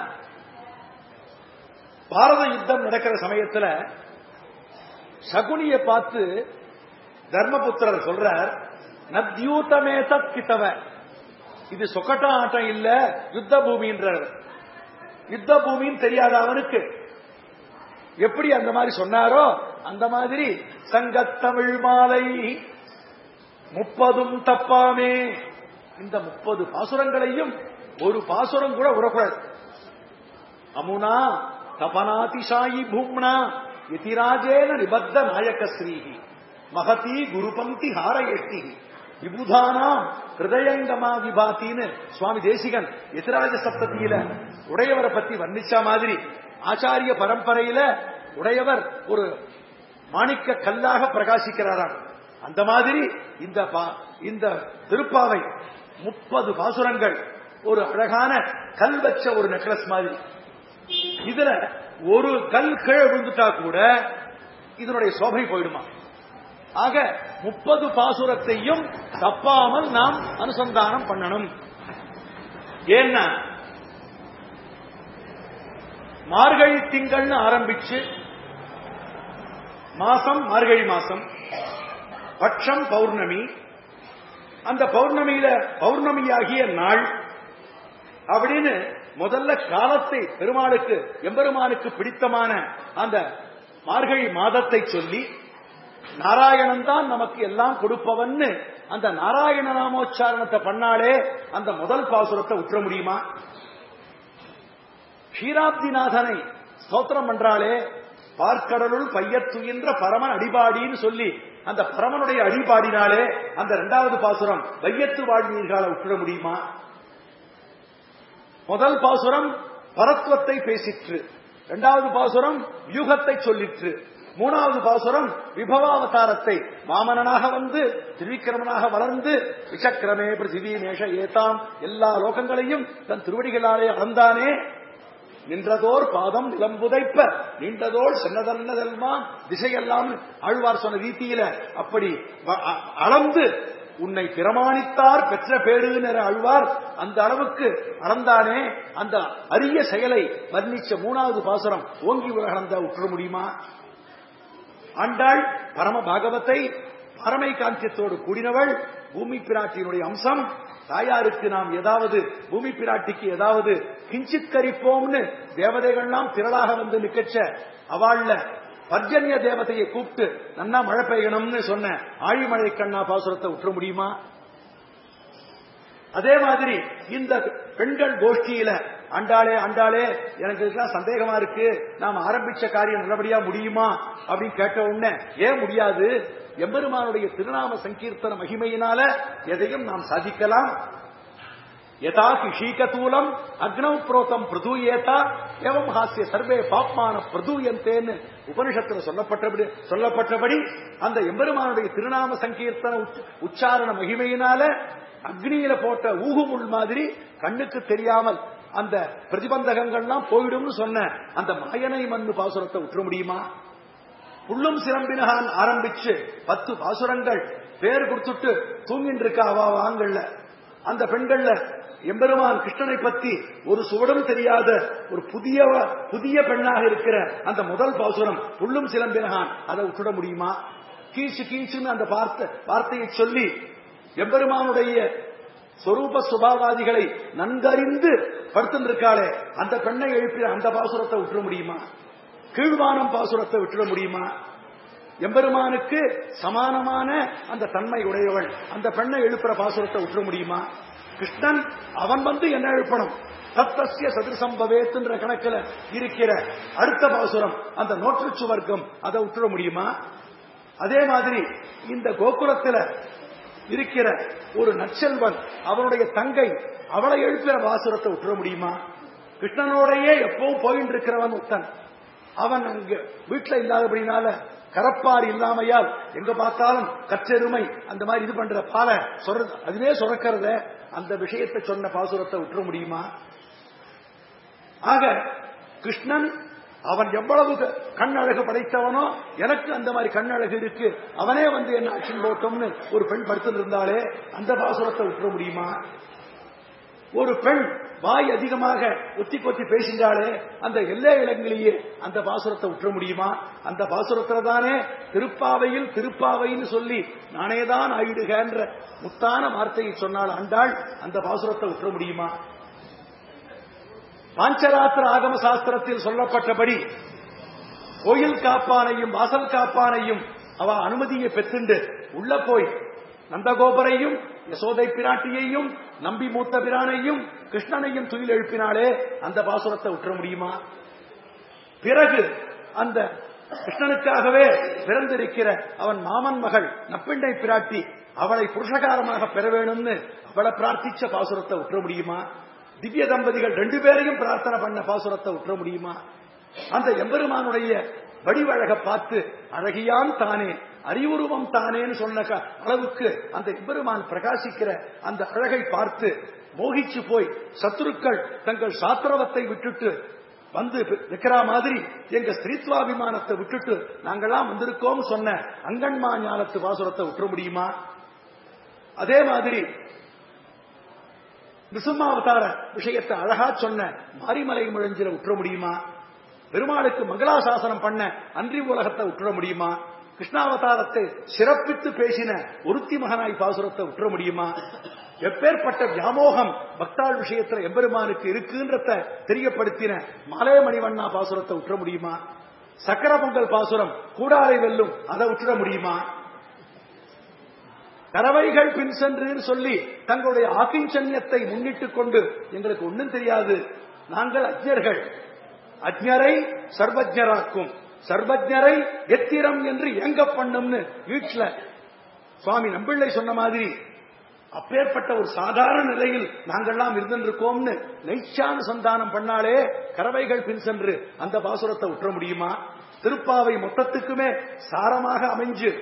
A: பாரத யுத்தம் நடக்கிற சமயத்துல சகுனியை பார்த்து தர்மபுத்திரர் சொல்றார் நத்யூதமே தத்கித்தவ இது சொக்கட்ட ஆட்டம் இல்ல யுத்த பூமின்றார் யுத்த பூமின்னு தெரியாத அவனுக்கு எப்படி அந்த மாதிரி சொன்னாரோ அந்த மாதிரி சங்கத்தமிழ் மாலை முப்பதும் தப்பாமே இந்த முப்பது பாசுரங்களையும் ஒரு பாசுரம் கூட உறக்கூடாது அமுனா தபனாதிசாயி பூம்னா யதிராஜேன நிபத்த நாயக ஸ்ரீஹி மகதி குருபங்கி ஹாரயஷ்டி விபுதானாம் ஹிருதயங்கமா விபாத்தின்னு சுவாமி தேசிகன் எதிராஜ சப்தத்தியில உடையவரை பத்தி வர்ணிச்ச மாதிரி ஆச்சாரிய பரம்பரையில உடையவர் ஒரு மாணிக்க கல்லாக பிரகாசிக்கிறாராம் அந்த மாதிரி இந்த பா- இந்த திருப்பாவை முப்பது பாசுரங்கள் ஒரு அழகான கல் வச்ச ஒரு நெக்லஸ் மாதிரி இதுல ஒரு கல் கீழே விழுந்துட்டா கூட இதனுடைய சோபை போயிடுமா ஆக முப்பது பாசுரத்தையும் தப்பாமல் நாம் அனுசந்தானம் பண்ணணும் ஏன்னா மார்கழி திங்கள்னு ஆரம்பிச்சு மாசம் மார்கழி மாசம் பட்சம் பௌர்ணமி அந்த பௌர்ணமியில பௌர்ணமியாகிய நாள் அப்படின்னு முதல்ல காலத்தை பெருமாளுக்கு எம்பெருமானுக்கு பிடித்தமான அந்த மார்கழி மாதத்தை சொல்லி நாராயணன் தான் நமக்கு எல்லாம் கொடுப்பவன்னு அந்த நாராயண நாமோச்சாரணத்தை பண்ணாலே அந்த முதல் பாசுரத்தை உற்ற முடியுமா க்ஷீராப்திநாதனை ஸ்தோத்திரம் பண்றாளே பார்க்கடலுள் பையத்துயின்ற பரமன் அடிபாடின்னு சொல்லி அந்த பரமனுடைய அடிபாடினாலே அந்த இரண்டாவது பாசுரம் வையத்து வாழ்நீர்கால உற்றிட முடியுமா முதல் பாசுரம் பரத்வத்தை பேசிற்று இரண்டாவது பாசுரம் வியூகத்தை சொல்லிற்று மூணாவது பாசுரம் விபவாவதாரத்தை வாமனனாக வந்து திரிவிக்கிரமனாக வளர்ந்து விசக்கிரமே பிருத்திவி மேஷ ஏதாம் எல்லா லோகங்களையும் தன் திருவடிகளாலே அளந்தானே நின்றதோர் பாதம் நிலம்புதைப்ப நின்றதோர் சின்னதல்லதெல்லாம் திசையெல்லாம் ஆழ்வார் சொன்ன ரீதியில அப்படி வ- அ- அளந்து உன்னை பிரமாணித்தார் பெற்ற பேருங்கிற அழ்வார் அந்த அளவுக்கு அளந்தானே அந்த அரிய செயலை வர்ணிச்ச மூணாவது பாசுரம் ஓங்கி உலகளந்த உற்ற முடியுமா ஆண்டாள் பரம பாகவத்தை பரமை காந்தியத்தோடு கூடினவள் பூமி பிராட்டியினுடைய அம்சம் தாயாருக்கு நாம் ஏதாவது பூமி பிராட்டிக்கு ஏதாவது கிஞ்சித் கரிப்போம்னு தேவதைகள்லாம் திரளாக வந்து நிக்கச்ச அவாள்ல பர்ஜன்ய தேவதையை கூப்பிட்டு நன்னா மழை பெய்யணும்னு சொன்ன ஆழிமழை கண்ணா பாசுரத்தை உற்ற முடியுமா அதே மாதிரி இந்த பெண்கள் கோஷ்டியில அண்டாளே அண்டாளே எனக்கு இதெல்லாம் சந்தேகமா இருக்கு நாம் ஆரம்பிச்ச காரியம் நல்லபடியா முடியுமா அப்படின்னு கேட்ட உடனே ஏன் முடியாது எம்பெருமானுடைய திருநாம சங்கீர்த்தன மகிமையினால எதையும் நாம் சாதிக்கலாம் யதா கிஷீகதூலம் அக்னௌ புரோதம் பிரதூயேதா ஏவம் ஹாஸ்ய சர்வே பாப்மான பிரதூயந்தேன்னு உபனிஷத்துல சொல்லப்பட்டபடி சொல்லப்பட்டபடி அந்த எம்பெருமானுடைய திருநாம சங்கீர்த்தன உச்ச- உச்சாரண மகிமையினால அக்னியில போட்ட ஊகுமுள் மாதிரி கண்ணுக்கு தெரியாமல் அந்த பிரதிபந்தகங்கள்லாம் போயிடும்னு சொன்ன அந்த மாயனை மண்ணு பாசுரத்தை உற்ற முடியுமா புள்ளும் சிலம்பினகான் ஆரம்பிச்சு பத்து பாசுரங்கள் பேர் கொடுத்துட்டு தூங்கிட்டு இருக்கா அவா வாங்கல்ல அந்த பெண்கள்ல எம்பெருமான் கிருஷ்ணனை பத்தி ஒரு சுவடும் தெரியாத ஒரு புதிய புதிய பெண்ணாக இருக்கிற அந்த முதல் பாசுரம் புள்ளும் சிலம்பினகான் அதை விட்டுட முடியுமா கீச்சு கீச்சுன்னு அந்த வார்த்தை வார்த்தையை சொல்லி எம்பெருமானுடைய சொரூப சுபாவாதிகளை நன்கறிந்து படுத்திருக்காளே அந்த பெண்ணை எழுப்பின அந்த பாசுரத்தை விட்டுற முடியுமா கீழ்வானம் பாசுரத்தை விட்டுட முடியுமா எம்பெருமானுக்கு சமானமான அந்த தன்மை உடையவள் அந்த பெண்ணை எழுப்புற பாசுரத்தை விட்டுற முடியுமா கிருஷ்ணன் அவன் வந்து என்ன எழுப்பணும் தத்தசிய சதுசம்பவேத்துன்ற கணக்கில் இருக்கிற அடுத்த பாசுரம் அந்த நோற்றுச்சு வர்க்கம் அதை விட்டுற முடியுமா அதே மாதிரி இந்த கோகுலத்துல இருக்கிற ஒரு நற்செல்வன் அவனுடைய தங்கை அவளை எழுப்புற பாசுரத்தை விட்டுற முடியுமா கிருஷ்ணனோடையே எப்பவும் போயிட்டு இருக்கிறவன் உத்தன் அவன் அங்க வீட்டுல இல்லாதபடினால கரப்பார் இல்லாமையால் எங்க பார்த்தாலும் கற்றெருமை அந்த மாதிரி இது பண்ற பாலை சொல்ற அதுவே சுரக்கிறத அந்த விஷயத்தை சொன்ன பாசுரத்தை விட்டுற முடியுமா ஆக கிருஷ்ணன் அவன் எவ்வளவு க- கண்ணழகு படைத்தவனோ எனக்கு அந்த மாதிரி கண்ணழகு இருக்கு அவனே வந்து என்ன ஆக்ஷன் போட்டோம்னு ஒரு பெண் படுத்துட்டு இருந்தாலே அந்த பாசுரத்தை விட்டுற முடியுமா ஒரு பெண் வாய் அதிகமாக ஒத்தி கொத்தி பேசின்றாலே அந்த எல்லை இளங்கிலேயே அந்த பாசுரத்தை விட்டுற முடியுமா அந்த பாசுரத்துல தானே திருப்பாவையில் திருப்பாவைன்னு சொல்லி நானேதான் ஆயிடுகின்ற முத்தான வார்த்தையை சொன்னால் ஆண்டாள் அந்த பாசுரத்தை விட்டுற முடியுமா பாஞ்சராத்திர ஆகம சாஸ்திரத்தில் சொல்லப்பட்டபடி கோயில் காப்பானையும் வாசல் காப்பானையும் அவ அனுமதியை பெற்றுண்டு உள்ள போய் நந்தகோபரையும் யசோதை பிராட்டியையும் நம்பி மூத்த பிரானையும் கிருஷ்ணனையும் துயில் எழுப்பினாலே அந்த பாசுரத்தை விட்டுற முடியுமா பிறகு அந்த கிருஷ்ணனுக்காகவே பிறந்திருக்கிற அவன் மாமன் மகள் நப்பிண்டை பிராட்டி அவளை புருஷகாரமாக பெற வேணும்னு அவளை பிரார்த்திச்ச பாசுரத்தை விட்டுற முடியுமா திவ்ய தம்பதிகள் ரெண்டு பேரையும் பிரார்த்தனை பண்ண பாசுரத்தை விட்டுற முடியுமா அந்த எம்பெருமானுடைய வடிவழக பார்த்து அழகியான் தானே அறிவுருவம் தானேன்னு சொன்ன க- அளவுக்கு அந்த எம்பெருமான் பிரகாசிக்கிற அந்த அழகை பார்த்து மோகிச்சு போய் சத்துருக்கள் தங்கள் சாத்திரவத்தை விட்டுட்டு வந்து நிக்கிற மாதிரி எங்க ஸ்திரீத்வாபிமானத்தை விட்டுட்டு நாங்கெல்லாம் வந்திருக்கோம் சொன்ன அங்கன்மா ஞானத்து பாசுரத்தை விட்டுற முடியுமா அதே மாதிரி நிசும்மாவதார விஷயத்தை அழகா சொன்ன மாரிமலை முழஞ்சில உற்ற முடியுமா பெருமாளுக்கு மங்களாசாசனம் பண்ண அன்றி உலகத்தை உற்ற முடியுமா கிருஷ்ணாவதாரத்தை சிறப்பித்து பேசின ஒருத்தி மகனாய் பாசுரத்தை உற்ற முடியுமா எப்பேற்பட்ட வியாமோகம் பக்தாள் விஷயத்துல எம்பெருமானுக்கு இருக்குன்றத தெரியப்படுத்தின மாலே மணிவண்ணா பாசுரத்தை உற்ற முடியுமா சக்கர பொங்கல் பாசுரம் கூடாரை வெல்லும் அதை உற்ற முடியுமா கறவைகள் பின் சென்றுன்னு சொல்லி தங்களுடைய ஆக்கிஞ்சன்யத்தை முன்னிட்டுக் கொண்டு எங்களுக்கு ஒண்ணும் தெரியாது நாங்கள் அஜ்ஞர்கள் அஜ்ஞரை சர்வஜராக்கும் சர்வஜரை எத்திரம் என்று எங்க பண்ணும்னு வீட்டுல சுவாமி நம்பிள்ளை சொன்ன மாதிரி அப்பேற்பட்ட ஒரு சாதாரண நிலையில் நாங்கள்லாம் இருந்திருக்கோம்னு நைச்சான சந்தானம் பண்ணாலே கறவைகள் பின் சென்று அந்த பாசுரத்தை உற்ற முடியுமா திருப்பாவை மொத்தத்துக்குமே சாரமாக அமைஞ்சு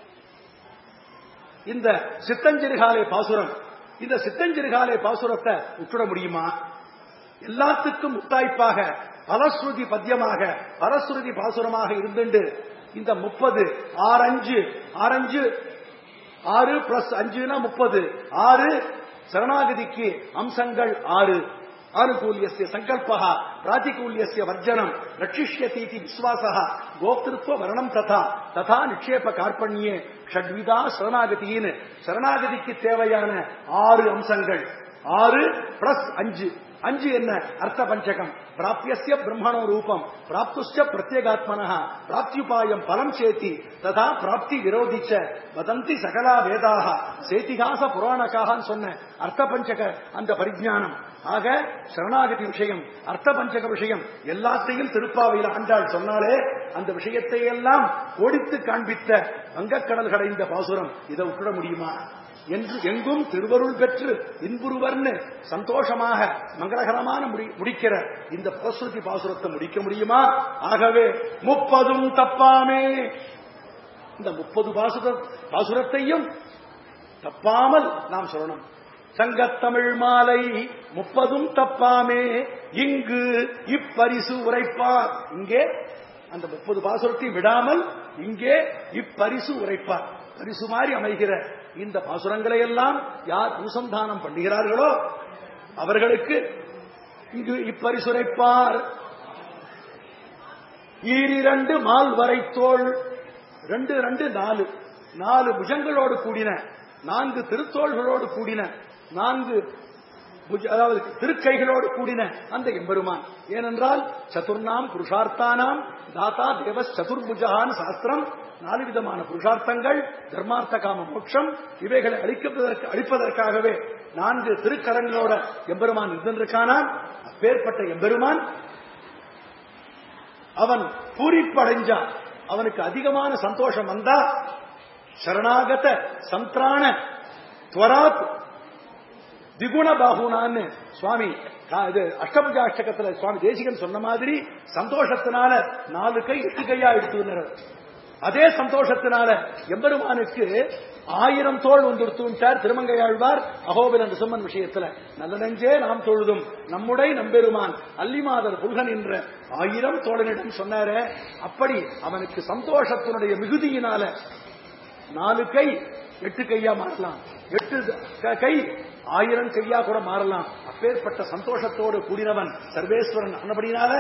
A: இந்த சித்தஞ்சிறுகாலை பாசுரம் இந்த சித்தஞ்சிறுகாலை பாசுரத்தை உற்றுட முடியுமா எல்லாத்துக்கும் முத்தாய்ப்பாக பலஸ்ருதி பத்தியமாக பரஸ்ருதி பாசுரமாக இருந்துண்டு இந்த முப்பது ஆரஞ்சு ஆரஞ்சு ஆறு பிளஸ் அஞ்சுனா முப்பது ஆறு சரணாகதிக்கு அம்சங்கள் ஆறு ஆனுகூல்யஸ்ய சங்கல்பः பிராதிகூல்யஸ்ய வர்ஜனம் ரட்சிஷ்யதீதி விஸ்வாசः கோப்திருத்வ வரணம் ததா ததா நிக்ஷேப கார்பண்யே ஷட்விதா சரணாகதின்னு சரணாகதிக்கு தேவையான ஆறு அம்சங்கள் ஆறு பிளஸ் அஞ்சு அஞ்சு என்ன அர்த்த பஞ்சகம் பிராபியஸ்ய பிரம்மணோ ரூபம் பிராப்துஷ்ட பிரத்யேகாத்மன பிராப்தியுபாயம் பலம் சேத்தி ததா பிராப்தி விரோதிச்ச வதந்தி சகலா வேதாக சேத்திகாச புராணக்காகன்னு சொன்ன அர்த்த பஞ்சக அந்த பரிஜானம் ஆக சரணாகதி விஷயம் அர்த்த பஞ்சக விஷயம் எல்லாத்தையும் திருப்பாவையில் ஆண்டாள் சொன்னாலே அந்த விஷயத்தை எல்லாம் ஓடித்து காண்பித்த வங்கக்கடல் கடைந்த பாசுரம் இதை விட்டுட முடியுமா என்று எங்கும் திருவருள் பெற்று இன்புருவர்னு சந்தோஷமாக மங்களகரமான முடி- முடிக்கிற இந்த பரஸ்ருதி பாசுரத்தை முடிக்க முடியுமா ஆகவே முப்பதும் தப்பாமே இந்த முப்பது பாசுர பாசுரத்தையும் தப்பாமல் நாம் சொல்லணும் சங்கத்தமிழ் மாலை முப்பதும் தப்பாமே இங்கு இப்பரிசு உரைப்பார் இங்கே அந்த முப்பது பாசுரத்தை விடாமல் இங்கே இப்பரிசு உரைப்பார் பரிசு மாதிரி அமைகிற இந்த பாசுரங்களை எல்லாம் யார் அனுசந்தானம் பண்ணுகிறார்களோ அவர்களுக்கு இங்கு இப்பரிசுரைப்பார் ஈரிரண்டு மால் வரை தோள் ரெண்டு ரெண்டு நாலு நாலு புஜங்களோடு கூடின நான்கு திருத்தோள்களோடு கூடின நான்கு புஜ- அதாவது திருக்கைகளோடு கூடின அந்த எம்பெருமான் ஏனென்றால் சதுர்ணாம் புருஷார்த்தானாம் தாத்தா தேவ சதுர்புஜகான் சாஸ்திரம் நாலு விதமான புருஷார்த்தங்கள் தர்மார்த்த காம மோட்சம் இவைகளை அளிப்பதற்கு அளிப்பதற்காகவே நான்கு திருக்கரங்களோட எம்பெருமான் இருந்திருக்கானாம் அப்பேற்பட்ட எம்பெருமான் அவன் பூரிப்படைஞ்சான் அவனுக்கு அதிகமான சந்தோஷம் வந்தா சரணாகத சந்திராண துவராத் திகுண பாகுனான்னு சுவாமி கா- இது அஷ்டபுஜாஷ்டகத்துல சுவாமி தேசிகன் சொன்ன மாதிரி சந்தோஷத்தினால நாலு கை எட்டு கையா எடுத்து அதே சந்தோஷத்தினால எம்பெருமானுக்கு ஆயிரம் தோள் வந்துடுத்துட்டார் திருமங்கையாழ்வார் அகோபில நிசம்மன் விஷயத்துல நல்ல நெஞ்சே நாம் தொழுதும் நம்முடை நம்பெருமான் அல்லிமாதர் புல்கன் என்ற ஆயிரம் தோழனிடம் சொன்னாரே அப்படி அவனுக்கு சந்தோஷத்தினுடைய மிகுதியினால நாலு கை எட்டு கையா மாறலாம் எட்டு க- கை ஆயிரம் கையா கூட மாறலாம் அப்பேற்பட்ட சந்தோஷத்தோடு கூடினவன் சர்வேஸ்வரன் ஆனபடினால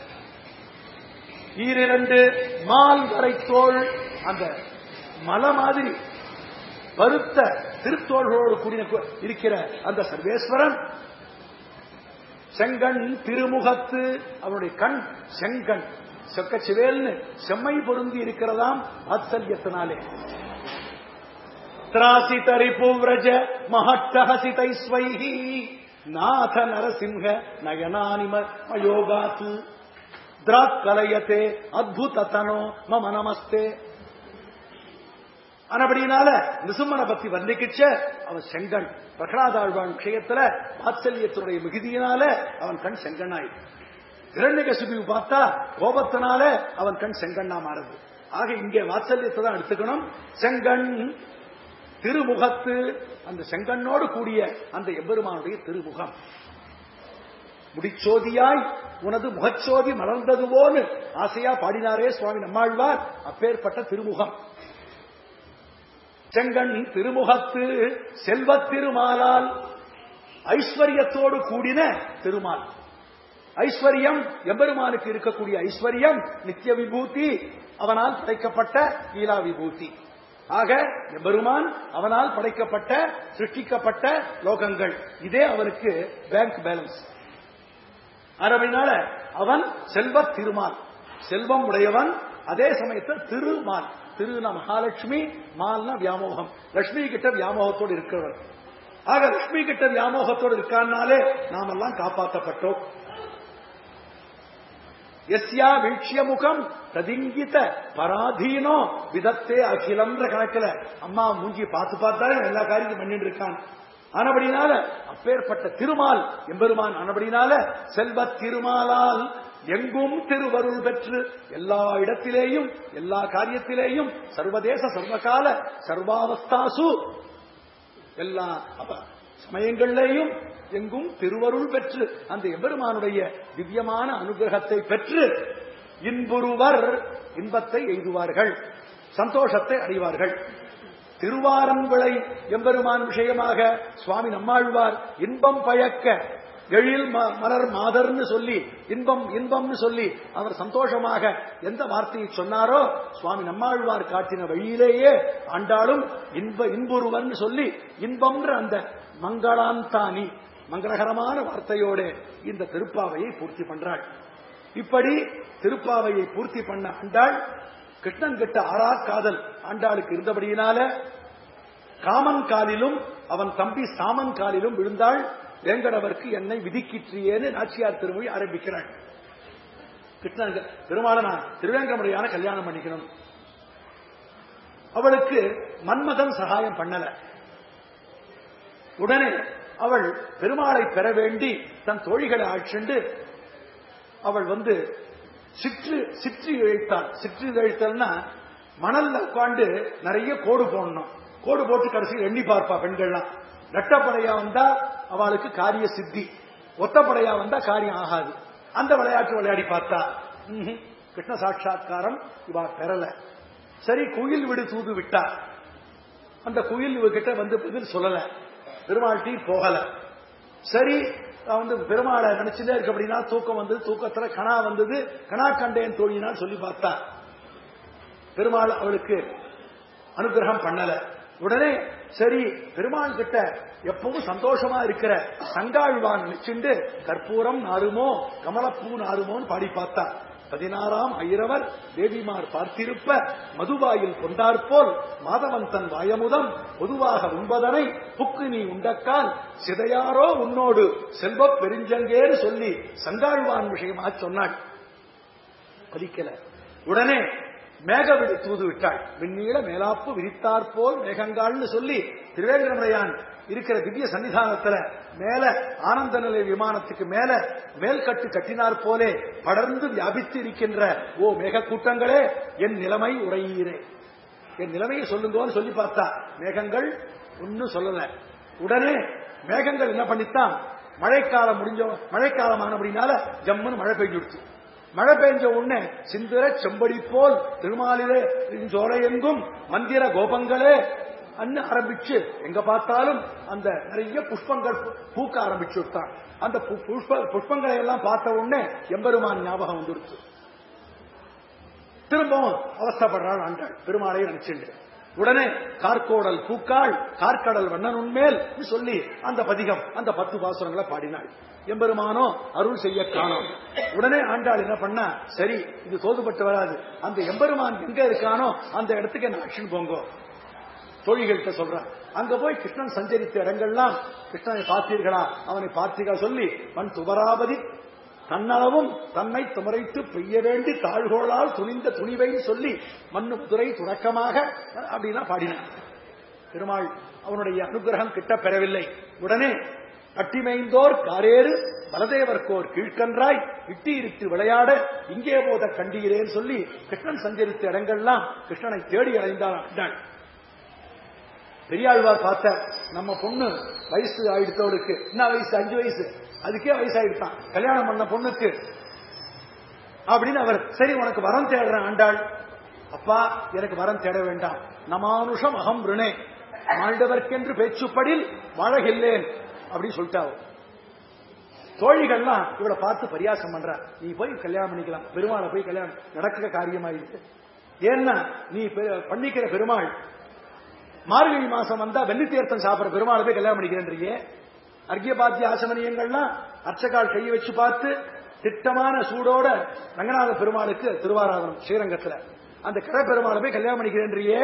A: ஈரிரண்டு மால் வரை தோள் அந்த மலை மாதிரி பருத்த திருத்தோள்களோடு கூடின கு- இருக்கிற அந்த சர்வேஸ்வரன் செங்கண் திருமுகத்து அவனுடைய கண் செங்கண் செக்க சிவேல்னு செம்மை பொருந்தி இருக்கிறதாம் வாத்சல்யத்தினாலே திராசிதரிபுவ்ரஜ மகட்டஹசிதைஸ்வைஹி நாத நரசிம்ஹ நயனானிம மயோகாத்து திராக் கலயத்தே அத்புதத்தனோ மம நமஸ்தே ஆனபடினால நிசும்மனை பத்தி வர்ணிக்கிச்ச அவன் செங்கண் பிரகலாதாழ்வான் விஷயத்துல வாத்சல்யத்தினுடைய மிகுதியினால அவன் கண் செங்கண்ணாய் இரண்யகசிபு பார்த்தா கோபத்தினால அவன் கண் செங்கண்ணா மாறுது ஆக இங்கே வாத்சல்யத்தை தான் எடுத்துக்கணும் செங்கண் திருமுகத்து அந்த செங்கண்ணோடு கூடிய அந்த எம்பெருமானுடைய திருமுகம் முடிச்சோதியாய் உனது முகச்சோதி மலர்ந்ததுவோன்னு ஆசையா பாடினாரே சுவாமி நம்மாழ்வார் அப்பேற்பட்ட திருமுகம் செங்கண் திருமுகத்து செல்வத் திருமாலால் ஐஸ்வர்யத்தோடு கூடின திருமால் ஐஸ்வர்யம் எம்பெருமானுக்கு இருக்கக்கூடிய ஐஸ்வர்யம் நித்திய விபூதி அவனால் படைக்கப்பட்ட லீலா விபூதி ஆக எம்பெருமான் அவனால் படைக்கப்பட்ட சிருஷ்டிக்கப்பட்ட லோகங்கள் இதே அவனுக்கு பேங்க் பேலன்ஸ் அரபினால அவன் செல்வத் திருமால் செல்வம் உடையவன் அதே சமயத்தில் திருமால் திருனா மகாலட்சுமி மால்னா வியாமோகம் லட்சுமி கிட்ட வியாமோகத்தோடு இருக்கிறவன் ஆக லட்சுமி கிட்ட வியாமோகத்தோடு இருக்கான்னாலே நாமெல்லாம் காப்பாற்றப்பட்டோம் எஸ்யா வீழ்ச்சிய முகம் ததிங்கித பராதீனோ விதத்தே அகிலம்ன்ற கணக்குல அம்மா மூஞ்சி பார்த்து பார்த்தாலே எல்லா காரியத்தையும் பண்ணிட்டு இருக்கான் ஆனபடினால அப்பேற்பட்ட திருமால் எம்பெருமான் ஆனபடினால செல்வத் திருமாலால் எங்கும் திருவருள் பெற்று எல்லா இடத்திலேயும் எல்லா காரியத்திலேயும் சர்வதேச சர்வகால சர்வாவஸ்தாசு எல்லா அப்ப சமயங்களிலேயும் எங்கும் திருவருள் பெற்று அந்த எம்பெருமானுடைய திவ்யமான அனுகிரகத்தை பெற்று இன்புருவர் இன்பத்தை எய்துவார்கள் சந்தோஷத்தை அடைவார்கள் திருவாரன்விளை எம்பெருமான் விஷயமாக சுவாமி நம்மாழ்வார் இன்பம் பயக்க எழில் ம- மலர் மாதர்னு சொல்லி இன்பம் இன்பம்னு சொல்லி அவர் சந்தோஷமாக எந்த வார்த்தையை சொன்னாரோ சுவாமி நம்மாழ்வார் காட்டின வழியிலேயே ஆண்டாளும் இன்ப இன்புருவன் சொல்லி இன்பம்ன்ற அந்த மங்களாந்தானி மங்களகரமான வார்த்தையோட இந்த திருப்பாவையை பூர்த்தி பண்றாள் இப்படி திருப்பாவையை பூர்த்தி பண்ண ஆண்டாள் கிருஷ்ணன் கிட்ட ஆறா காதல் ஆண்டாளுக்கு இருந்தபடியினால காமன் காலிலும் அவன் தம்பி சாமன் காலிலும் விழுந்தாள் வேங்கடவர்க்கு என்னை விதிக்கிற்றியேன்னு நாச்சியார் திருமொழி ஆரம்பிக்கிறாள் கிருஷ்ணன் பெருமாளை நான் திருவேங்கமுடையான கல்யாணம் பண்ணிக்கணும் அவளுக்கு மன்மதன் சகாயம் பண்ணல உடனே அவள் பெருமாளை பெற வேண்டி தன் தோழிகளை ஆட்செண்டு அவள் வந்து சிற்று சிற்றி இழைத்தாள் சிற்றி இழைத்தல்னா மணல்ல உட்காந்து நிறைய கோடு போடணும் கோடு போட்டு கடைசியில் எண்ணி பார்ப்பா பெண்கள்லாம் ரெட்டப்படையா வந்தா அவளுக்கு காரிய சித்தி ஒத்தப்படையா வந்தா காரியம் ஆகாது அந்த விளையாட்டு விளையாடி பார்த்தா ம்ஹும். கிருஷ்ண சாட்சா்காரம் இவா பெறல சரி குயில் விடு தூது விட்டா அந்த குயில் இவகிட்ட வந்து பதில் சொல்லல பெருமாள்டி போகல சரி நான் வந்து பெருமாளை நினைச்சுட்டே இருக்க அப்படின்னா தூக்கம் வந்தது தூக்கத்துல கணா வந்தது கணா கண்டேன் தோழினால் சொல்லி பார்த்தா பெருமாள் அவளுக்கு அனுகிரகம் பண்ணல உடனே சரி பெருமாள் கிட்ட எப்பவும் சந்தோஷமா இருக்கிற சங்காழ்வான் நினைச்சுண்டு கற்பூரம் நாருமோ கமலப்பூ நாருமோன்னு பாடி பார்த்தா பதினாறாம் ஐரவர் தேவிமார் பார்த்திருப்ப மதுவாயில் கொண்டாற்போல் மாதவன் தன் வாயமுதம் பொதுவாக உண்பதனை புக்கு நீ உண்டக்கால் சிதையாரோ உன்னோடு செல்வப் பெருஞ்சங்கேன்னு சொல்லி சங்காழ்வான் விஷயமா சொன்னாள் பலிக்கல உடனே மேகவிடு தூது விட்டாள் விண்ணீள மேலாப்பு விரித்தாற்போல் மேகங்கால்னு சொல்லி திருவேங்கடமுடையான் இருக்கிற திவ்ய சன்னிதானத்துல மேல ஆனந்த நிலை விமானத்துக்கு மேல மேல்கட்டு கட்டினார் போலே படர்ந்து வியாபித்து இருக்கின்ற ஓ மேக கூட்டங்களே என் நிலைமை உரையீரே என் நிலைமையை சொல்லுங்கன்னு சொல்லி பார்த்தா மேகங்கள் ஒன்னும் சொல்லல உடனே மேகங்கள் என்ன பண்ணித்தான் மழைக்காலம் முடிஞ்ச மழைக்காலம் ஆனபடினால ஜம்முன்னு மழை பெய்ஞ்சு விடுச்சு மழை பெய்ஞ்ச உடனே சிந்திர செம்படி போல் திருமாலிலே சோலை எங்கும் மந்திர கோபங்களே அன்னு ஆரம்பிச்சு எங்க பார்த்தாலும் அந்த நிறைய புஷ்பங்கள் பூ- பூக்க ஆரம்பிச்சு விட்டான் அந்த பு- புஷ்ப புஷ்பங்களை எல்லாம் பார்த்த உடனே எம்பெருமான் ஞாபகம் வந்துருச்சு திரும்பவும் அவஸ்தப்படுறாள் ஆண்டாள் பெருமாளை நினைச்சுண்டு உடனே கார்கோடல் பூக்காள் கார்கடல் வண்ணன் உண்மேல் சொல்லி அந்த பதிகம் அந்த பத்து பாசுரங்களை பாடினாள் எம்பெருமானோ அருள் செய்ய காணோம் உடனே ஆண்டாள் என்ன பண்ணா சரி இது தோதுபட்டு வராது அந்த எம்பெருமான் எங்க இருக்கானோ அந்த இடத்துக்கு என்ன ஆக்ஷன் போங்கோ தோழிகள்கிட்ட சொல்றான் அங்க போய் கிருஷ்ணன் சஞ்சரித்த இடங்கள்லாம் கிருஷ்ணனை பார்த்தீர்களா அவனை பார்த்தீர்களா சொல்லி மண் துபராபதி தன்னளவும் தன்னை துமரைத்து பெய்ய வேண்டி தாழ்கோளால் துணிந்த துணிவை சொல்லி மண்ணு குதிரை துறக்கமாக அப்படின்னா பாடினான் பெருமாள் அவனுடைய அனுகிரகம் கிட்ட பெறவில்லை உடனே கட்டிமைந்தோர் காரேறு பலதேவர்க்கோர் கீழ்கன்றாய் இட்டி இருட்டு விளையாட இங்கே போத கண்டீரேன்னு சொல்லி கிருஷ்ணன் சஞ்சரித்த இடங்கள்லாம் கிருஷ்ணனை தேடி அடைந்தான் ஆண்டாள் பெரியாழ்வார் பார்த்த நம்ம பொண்ணு வயசு ஆயிடுத்தவளுக்கு என்ன வயசு அஞ்சு வயசு அதுக்கே வயசாயிடுத்தான் கல்யாணம் பண்ண பொண்ணுக்கு அப்படின்னு அவர் சரி உனக்கு வரம் தேடுறேன் ஆண்டாள் அப்பா எனக்கு வரம் தேட வேண்டாம் நமானுஷம் அகம் ருணே மாண்டவர்க்கென்று பேச்சுப்படில் வாழகில்லேன் அப்படின்னு சொல்லிட்டாவோ தோழிகள்லாம் இவளை பார்த்து பரியாசம் பண்றா நீ போய் கல்யாணம் பண்ணிக்கலாம் பெருமாளை போய் கல்யாணம் நடக்கிற காரியமாயிருக்கு ஏன்னா நீ பெ- பண்ணிக்கிற பெருமாள் மார்கழி மாசம் வந்தா வெள்ளி தீர்த்தம் சாப்பிடுற பெருமாளை போய் கல்யாணம் பண்ணிக்கிறேன்றியே அர்க்கியபாத்திய ஆசமனியங்கள்லாம் அர்ச்சகால் கையை வச்சு பார்த்து திட்டமான சூடோட ரங்கநாத பெருமாளுக்கு திருவாராதனம் ஸ்ரீரங்கத்துல அந்த கடை பெருமாளை போய் கல்யாணம் பண்ணிக்கிறேன்றியே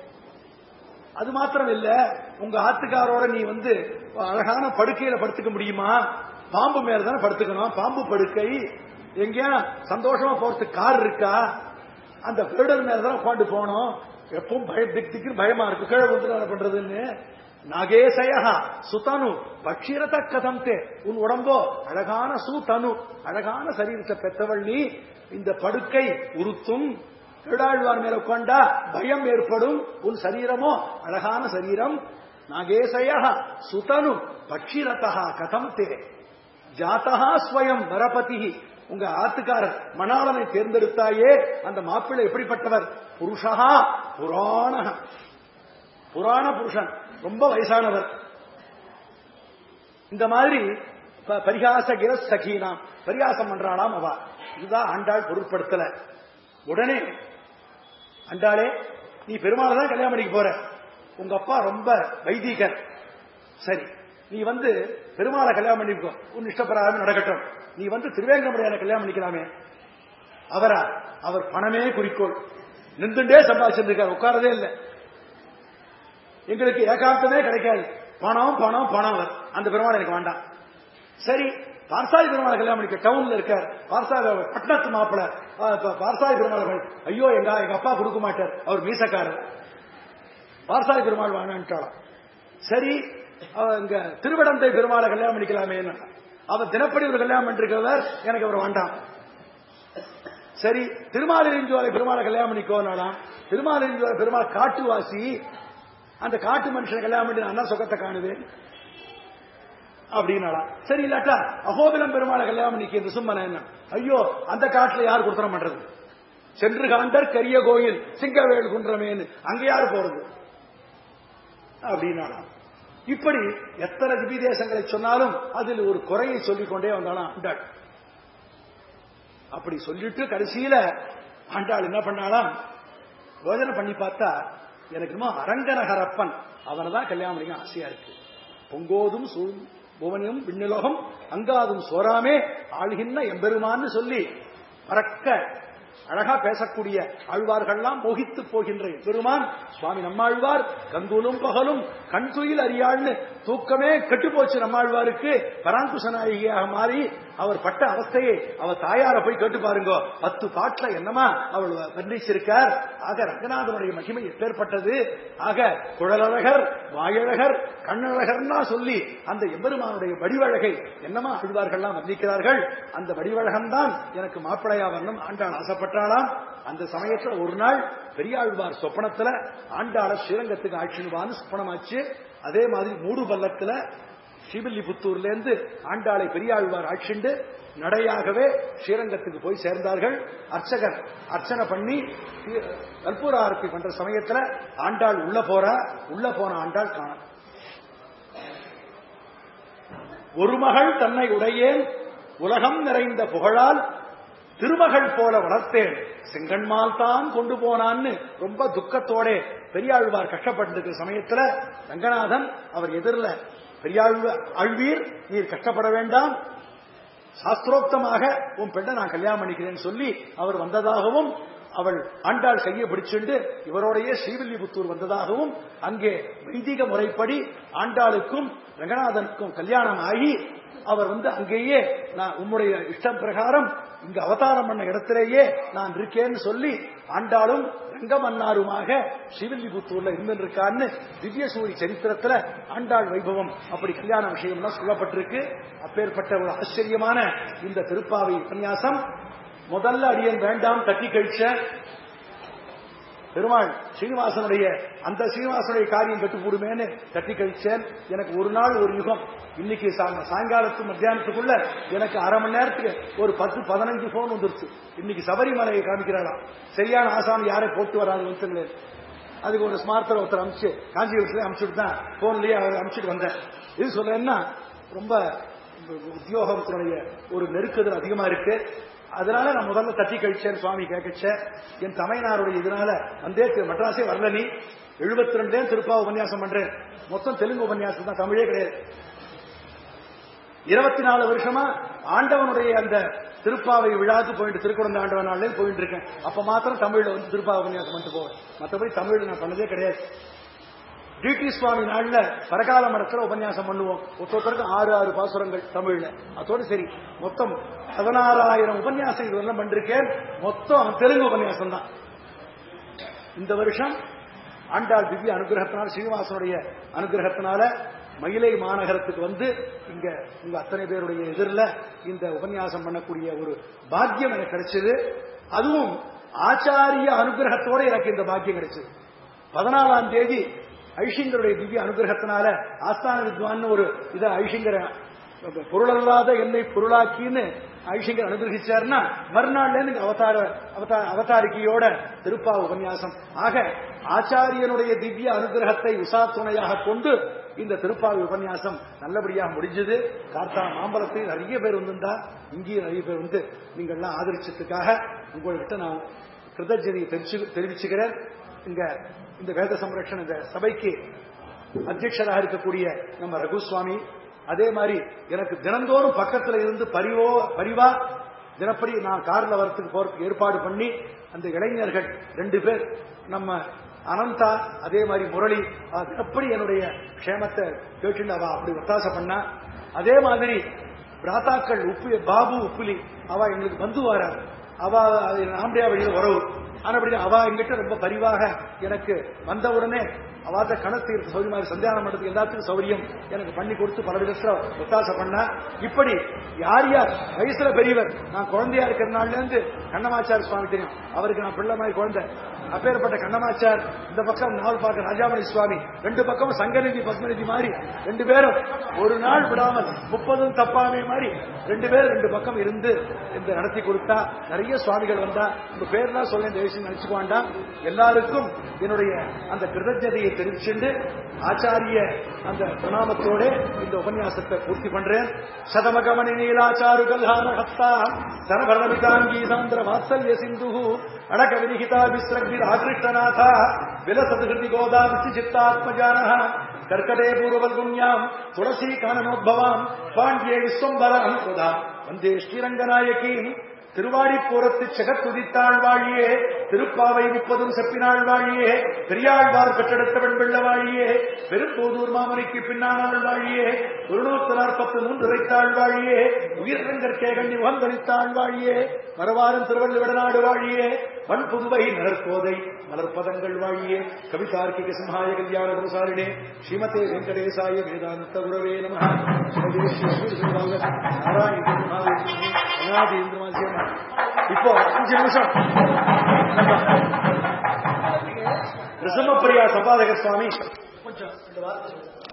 A: அது மாத்திரம் இல்ல உங்க ஆத்துக்காரோட நீ வந்து அழகான படுக்கையில படுத்துக்க முடியுமா பாம்பு மேல தானே படுத்துக்கணும் பாம்பு படுக்கை எங்கேயா சந்தோஷமா போறதுக்கு கார் இருக்கா அந்த கருடர் மேல தான் உட்காந்து போனோம் எப்பவும் பய திக் திக்கு பயமா இருக்கு கீழே வந்து என்ன பண்றதுன்னு நாகேசயா சுதனு பக்ஷிரத கதம் தே உன் உடம்போ அழகான சுதனு அழகான சரீரத்தை பெற்றவள் நீ இந்த படுக்கை உறுத்தும் திருடாழ்வார் மேல உட்காண்டா பயம் ஏற்படும் உன் சரீரமோ அழகான சரீரம் நாகேசய சுதனு பக்ஷிரதா கதம் தே ஜாத்தகா ஸ்வயம் வரபதி உங்க ஆத்துக்காரர் மணாளனை தேர்ந்தெடுத்தாயே அந்த மாப்பிள்ளை எப்படிப்பட்டவர் புருஷா புராண புராண புருஷன் ரொம்ப வயசானவர் இந்த மாதிரி ப- பரிகாச கிர சகீனாம் பரிகாசம் பண்றாளாம் அவ இதுதான் ஆண்டாள் பொருட்படுத்தல உடனே அண்டாளே நீ பெருமாளை தான் கல்யாணம் பண்ணிக்க போற உங்க அப்பா ரொம்ப வைதீகர் சரி நீ வந்து பெருமாளை கல்யாணம் பண்ணிக்கோ உன் இஷ்டப்பிரகாரம் நடக்கட்டும் நீ வந்து திருவேங்கமுடையான கல்யாணம் பண்ணிக்கலாமே அவரா அவர் பணமே குறிக்கோள் நின்றுண்டே சம்பாதிச்சிருக்கார் உட்காரதே இல்லை எங்களுக்கு ஏகாந்தமே கிடைக்காது பணம் பணம் பணம் அவர் அந்த பெருமாள் எனக்கு வேண்டாம் சரி பார்சாதி பெருமாளை கல்யாணம் பண்ணிக்க டவுன்ல இருக்கார் பார்சாதி பட்டணத்து மாப்பிள பார்சாதி பெருமாள் ஐயோ எங்க எங்க அப்பா கொடுக்க மாட்டார் அவர் மீசக்காரர் பார்சாதி பெருமாள் வேணான்ட்டாளாம் சரி அவ இங்க திருவிடந்தை பெருமாளை கல்யாணம் பண்ணிக்கலாமே அவர் தினப்படி ஒரு கல்யாணம் பண்ணிருக்கிறவர் எனக்கு அவர் வேண்டாம் சரி திருமாலிருஞ்சோலை பெருமாளை கல்யாணம் பண்ணிக்கோனாலாம் திருமாலிருஞ்சோலை பெருமாள் காட்டுவாசி அந்த காட்டு மனுஷனை கல்யாணம் பண்ணி நான் சுகத்தை காணுவேன் அப்படின்னாலாம் சரி இல்லாட்டா அகோபிலம் பெருமாளை கல்யாணம் பண்ணிக்க இந்த சும்மன என்ன ஐயோ அந்த காட்டுல யார் கொடுத்தனம் பண்றது சென்று காண்டர் கரிய கோயில் சிங்கவேல் குன்றமேன்னு அங்க யார் போறது அப்படின்னாலாம் இப்படி எத்தனை திவ்ய தேசங்களை சொன்னாலும் அதில் ஒரு குறையை சொல்லிக் கொண்டே வந்தாலும் ஆண்டாள் அப்படி சொல்லிட்டு கடைசியில ஆண்டாள் என்ன பண்ணாலாம் யோஜனை பண்ணி பார்த்தா எனக்கு இன்னும் அரங்கநகரப்பன் அவனை தான் கல்யாணம் பண்ணிக்க ஆசையா இருக்கு பொங்கோதும் சூழ் புவனியும் விண்ணுலகம் அங்காதும் சோராமே ஆள்கின்ற எம்பெருமான்னு சொல்லி பறக்க அழகா பேசக்கூடிய ஆழ்வார்கள்லாம் மோகித்து போகின்ற பெருமான் சுவாமி நம்மாழ்வார் கந்தூலும் பகலும் கண் துயில் அறியாள்னு தூக்கமே கெட்டு போச்சு நம்மாழ்வாருக்கு பராங்குச நாயகியாக மாறி அவர் பட்ட அவஸ்தையை அவர் தாயார போய் கேட்டு பாருங்க பத்து பாட்டுல என்னமா அவள் வர்ணிச்சிருக்கார் ஆக ரங்கநாதனுடைய மகிமை எப்பேற்பட்டது ஆக குழலழகர் வாயழகர் கண்ணழகர்னா சொல்லி அந்த எம்பெருமானுடைய வடிவழகை என்னமா ஆழ்வார்கள்லாம் வர்ணிக்கிறார்கள் அந்த வடிவழகன் தான் எனக்கு மாப்பிளையா வரணும் ஆண்டாள் ஆசைப்பட்டாளாம் அந்த சமயத்துல ஒரு நாள் பெரியாழ்வார் சொப்பனத்துல ஆண்டாள ஸ்ரீரங்கத்துக்கு ஆட்சினுவான்னு சொப்பனமாச்சு அதே மாதிரி மூடு பள்ளத்துல ஸ்ரீவில்லிபுத்தூர்ல இருந்து ஆண்டாளை பெரியாழ்வார் ஆட்சிண்டு நடையாகவே ஸ்ரீரங்கத்துக்கு போய் சேர்ந்தார்கள் அர்ச்சகர் அர்ச்சனை பண்ணி கற்பூர ஆரத்தி பண்ற சமயத்துல ஆண்டாள் உள்ள போறா உள்ள போன ஆண்டாள் காணும் ஒரு மகள் தன்னை உடையேன் உலகம் நிறைந்த புகழால் திருமகள் போல வளர்த்தேன் செங்கன்மால் தான் கொண்டு போனான்னு ரொம்ப துக்கத்தோட பெரியாழ்வார் கஷ்டப்பட்டிருக்கிற சமயத்துல ரங்கநாதன் அவர் எதிரில் பெரியாழ்வ ஆழ்வீர் நீர் கஷ்டப்பட வேண்டாம் சாஸ்திரோக்தமாக உன் பெண்ணை நான் கல்யாணம் பண்ணிக்கிறேன்னு சொல்லி அவர் வந்ததாகவும் அவள் ஆண்டாள் கையை பிடிச்சுண்டு இவரோடையே ஸ்ரீவில்லிபுத்தூர் வந்ததாகவும் அங்கே வைதிக முறைப்படி ஆண்டாளுக்கும் ரங்கநாதனுக்கும் கல்யாணம் ஆகி அவர் வந்து அங்கேயே நான் உம்முடைய இஷ்டம் பிரகாரம் இங்க அவதாரம் பண்ண இடத்திலேயே நான் இருக்கேன்னு சொல்லி ஆண்டாளும் ரங்கமன்னாருமாக ஸ்ரீவில்லிபுத்தூர்ல இருந்திருக்கான்னு திவ்யசூரி சரித்திரத்துல ஆண்டாள் வைபவம் அப்படி கல்யாண விஷயம்லாம் சொல்லப்பட்டிருக்கு அப்பேற்பட்ட ஒரு ஆச்சரியமான இந்த திருப்பாவை உபன்யாசம் முதல்ல அடியன் வேண்டாம் தட்டி கழிச்ச பெருமாள் ஸ்ரீனிவாசனுடைய அந்த ஸ்ரீனிவாசனுடைய காரியம் கட்டு போடுமேன்னு தட்டி கழிச்சேன் எனக்கு ஒரு நாள் ஒரு யுகம் இன்னைக்கு சாயங்காலத்து மத்தியானத்துக்குள்ள எனக்கு அரை மணி நேரத்துக்கு ஒரு பத்து பதினஞ்சு போன் வந்துருச்சு இன்னைக்கு சபரிமலையை காமிக்கிறாளாம் சரியான ஆசாமி யாரை போட்டு வராது வந்து அதுக்கு ஒரு ஸ்மார்த்தர் ஒருத்தர் அமிச்சு காஞ்சிபுரத்துல அமிச்சுட்டு தான் போன்லயே அவர் அமிச்சுட்டு வந்தேன் இது சொல்றேன்னா ரொம்ப உத்தியோகத்தினுடைய ஒரு நெருக்குதல் அதிகமா இருக்கு அதனால நான் முதல்ல தட்டி கழிச்சேன் சுவாமி கேட்கச்ச என் தமையனாருடைய இதனால வந்தே மெட்ராஸே வரல நீ எழுபத்தி ரெண்டே திருப்பா உபன்யாசம் பண்றேன் மொத்தம் தெலுங்கு உபன்யாசம் தான் தமிழே கிடையாது இருபத்தி நாலு வருஷமா ஆண்டவனுடைய அந்த திருப்பாவை விழாக்கு போயிட்டு திருக்குறந்த ஆண்டவன் நாளே போயிட்டு இருக்கேன் அப்ப மாத்திரம் தமிழ்ல வந்து திருப்பாவை உபன்யாசம் பண்ணிட்டு போவேன் மற்றபடி தமிழ்ல நான் பண்ணதே கிடையாது டிடி சுவாமி நாள்ல பரகால மடத்துல உபன்யாசம் பண்ணுவோம் ஒருத்தருக்கும் ஆறு ஆறு பாசுரங்கள் தமிழ்ல அதோடு சரி மொத்தம் பதினாறாயிரம் உபன்யாசம் இதெல்லாம் பண்ணிருக்கேன் மொத்தம் தெலுங்கு உபன்யாசம் தான் இந்த வருஷம் ஆண்டாள் திவ்ய அனுகிரகத்தினால ஸ்ரீனிவாசனுடைய அனுகிரகத்தினால மயிலை மாநகரத்துக்கு வந்து இங்க உங்க அத்தனை பேருடைய எதிரில் இந்த உபன்யாசம் பண்ணக்கூடிய ஒரு பாக்கியம் எனக்கு கிடைச்சது அதுவும் ஆச்சாரிய அனுகிரகத்தோட எனக்கு இந்த பாக்கியம் கிடைச்சது பதினாலாம் தேதி ஐஷிங்கருடைய திவ்ய அனுகிரகத்தினால ஆஸ்தான வித்வான் ஒரு இதை ஐஷிங்கர பொருளல்லாத என்னை பொருளாக்கின்னு ஐஷங்கர் அனுகிரகிச்சார்னா மறுநாள்ல இருந்து அவதார அவதார அவதாரிக்கையோட திருப்பா உபன்யாசம் ஆக ஆச்சாரியனுடைய திவ்ய அனுகிரகத்தை உசா துணையாக கொண்டு இந்த திருப்பாவி உபன்யாசம் நல்லபடியாக முடிஞ்சது கார்த்தா மாம்பலத்தில் நிறைய பேர் வந்திருந்தா இங்கேயும் நிறைய பேர் வந்து நீங்கள்லாம் ஆதரிச்சதுக்காக உங்கள்கிட்ட நான் கிருதஜதியை தெரிவிச்சு தெரிவிச்சுக்கிறேன் இங்க இந்த வேத சம்ரட்சண இந்த சபைக்கு அத்தியட்சராக இருக்கக்கூடிய நம்ம ரகுசுவாமி அதே மாதிரி எனக்கு தினந்தோறும் பக்கத்துல இருந்து பரிவோ பரிவா தினப்படி நான் கார்ல வரத்துக்கு போறதுக்கு ஏற்பாடு பண்ணி அந்த இளைஞர்கள் ரெண்டு பேர் நம்ம அனந்தா அதே மாதிரி முரளி அவ தினப்படி என்னுடைய க்ஷேமத்தை கேட்டுன்னு அவ அப்படி ஒத்தாசை பண்ணா அதே மாதிரி பிராத்தாக்கள் உப்பு பாபு உப்புலி அவ எங்களுக்கு வந்து வரார் அவ அது நாமடியா வழியில் வரவு ஆனபடி அவ எங்கிட்ட ரொம்ப பரிவாக எனக்கு வந்த உடனே அவாத கணத்தீர்த்து சௌரியமாக சந்தியானம் பண்றதுக்கு எல்லாத்துக்கும் சௌரியம் எனக்கு பண்ணி கொடுத்து பல விதத்துல ஒத்தாசை பண்ணா இப்படி யார் யார் வயசுல பெரியவர் நான் குழந்தையா இருக்கிற நாள்ல இருந்து கண்ணமாச்சார் சுவாமி தெரியும் அவருக்கு நான் பிள்ளை மாதிரி குழந்தை அப்பேற்பட்ட கண்ணமாச்சார் இந்த பக்கம் நாவல் பார்க்க ராஜாமணி சுவாமி ரெண்டு பக்கமும் சங்கநிதி பத்மநிதி மாதிரி ரெண்டு பேரும் ஒரு நாள் விடாமல் முப்பதும் தப்பாமே மாதிரி ரெண்டு பேரும் ரெண்டு பக்கம் இருந்து இந்த நடத்தி கொடுத்தா நிறைய சுவாமிகள் வந்தா உங்க பேர்லாம் சொல்ல இந்த விஷயம் நினைச்சுக்க வேண்டாம் எல்லாருக்கும் என்னுடைய அந்த கிருதஜதையை தெரிவிச்சுண்டு ஆச்சாரிய அந்த பிரணாமத்தோட இந்த உபன்யாசத்தை பூர்த்தி பண்றேன் சதமகமணி நீலாச்சாரு கல்ஹான ஹஸ்தா தனபரணமிதாங்கி சாந்திர வாத்சல்ய சிந்து அடக வினிகிதா விஸ்ரக்திர் ஆகிருஷ்டநாத விலசது ஹிருதி கோதா விசி சித்தாத்மஜான கர்க்கடே பூர்வல்குண்யாம் துளசி கானனோத்பவாம் பாண்டியே விஸ்வம்பர அனுபதா வந்தே ஸ்ரீரங்கநாயகீம் திருவாடிப்பூரத்து செகத்துதித்தாள் வாழியே திருப்பாவை முப்பதும் செப்பினாள் வாழியே பெரியாழ்வார் பெற்றெடுத்த வெண்பெள்ள வாழியே பெரும்போதூர் மாமனிக்கு பின்னானாள் வாழியே ஒரு நூற்று நாற்பத்தி மூன்று உரைத்தாள் வாழியே உயிரிழங்கற்கே கண்ணி உகந்தளித்தாள் வாழியே மரவாரம் திருவள்ளுவடநாடு வாழியே வன் புதுவை நகர்கோதை மலர்பதங்கள் வாழியே கவிதார்க்கிக சிம்ஹாய கல்யாண குருசாரிணே ஸ்ரீமதே வெங்கடேசாய வேதாந்த உறவே நம இப்போ அஞ்சு நிமிஷம் ரிசமப்பிரியா சபாதகர் சுவாமி கொஞ்சம் இந்த வார்த்தை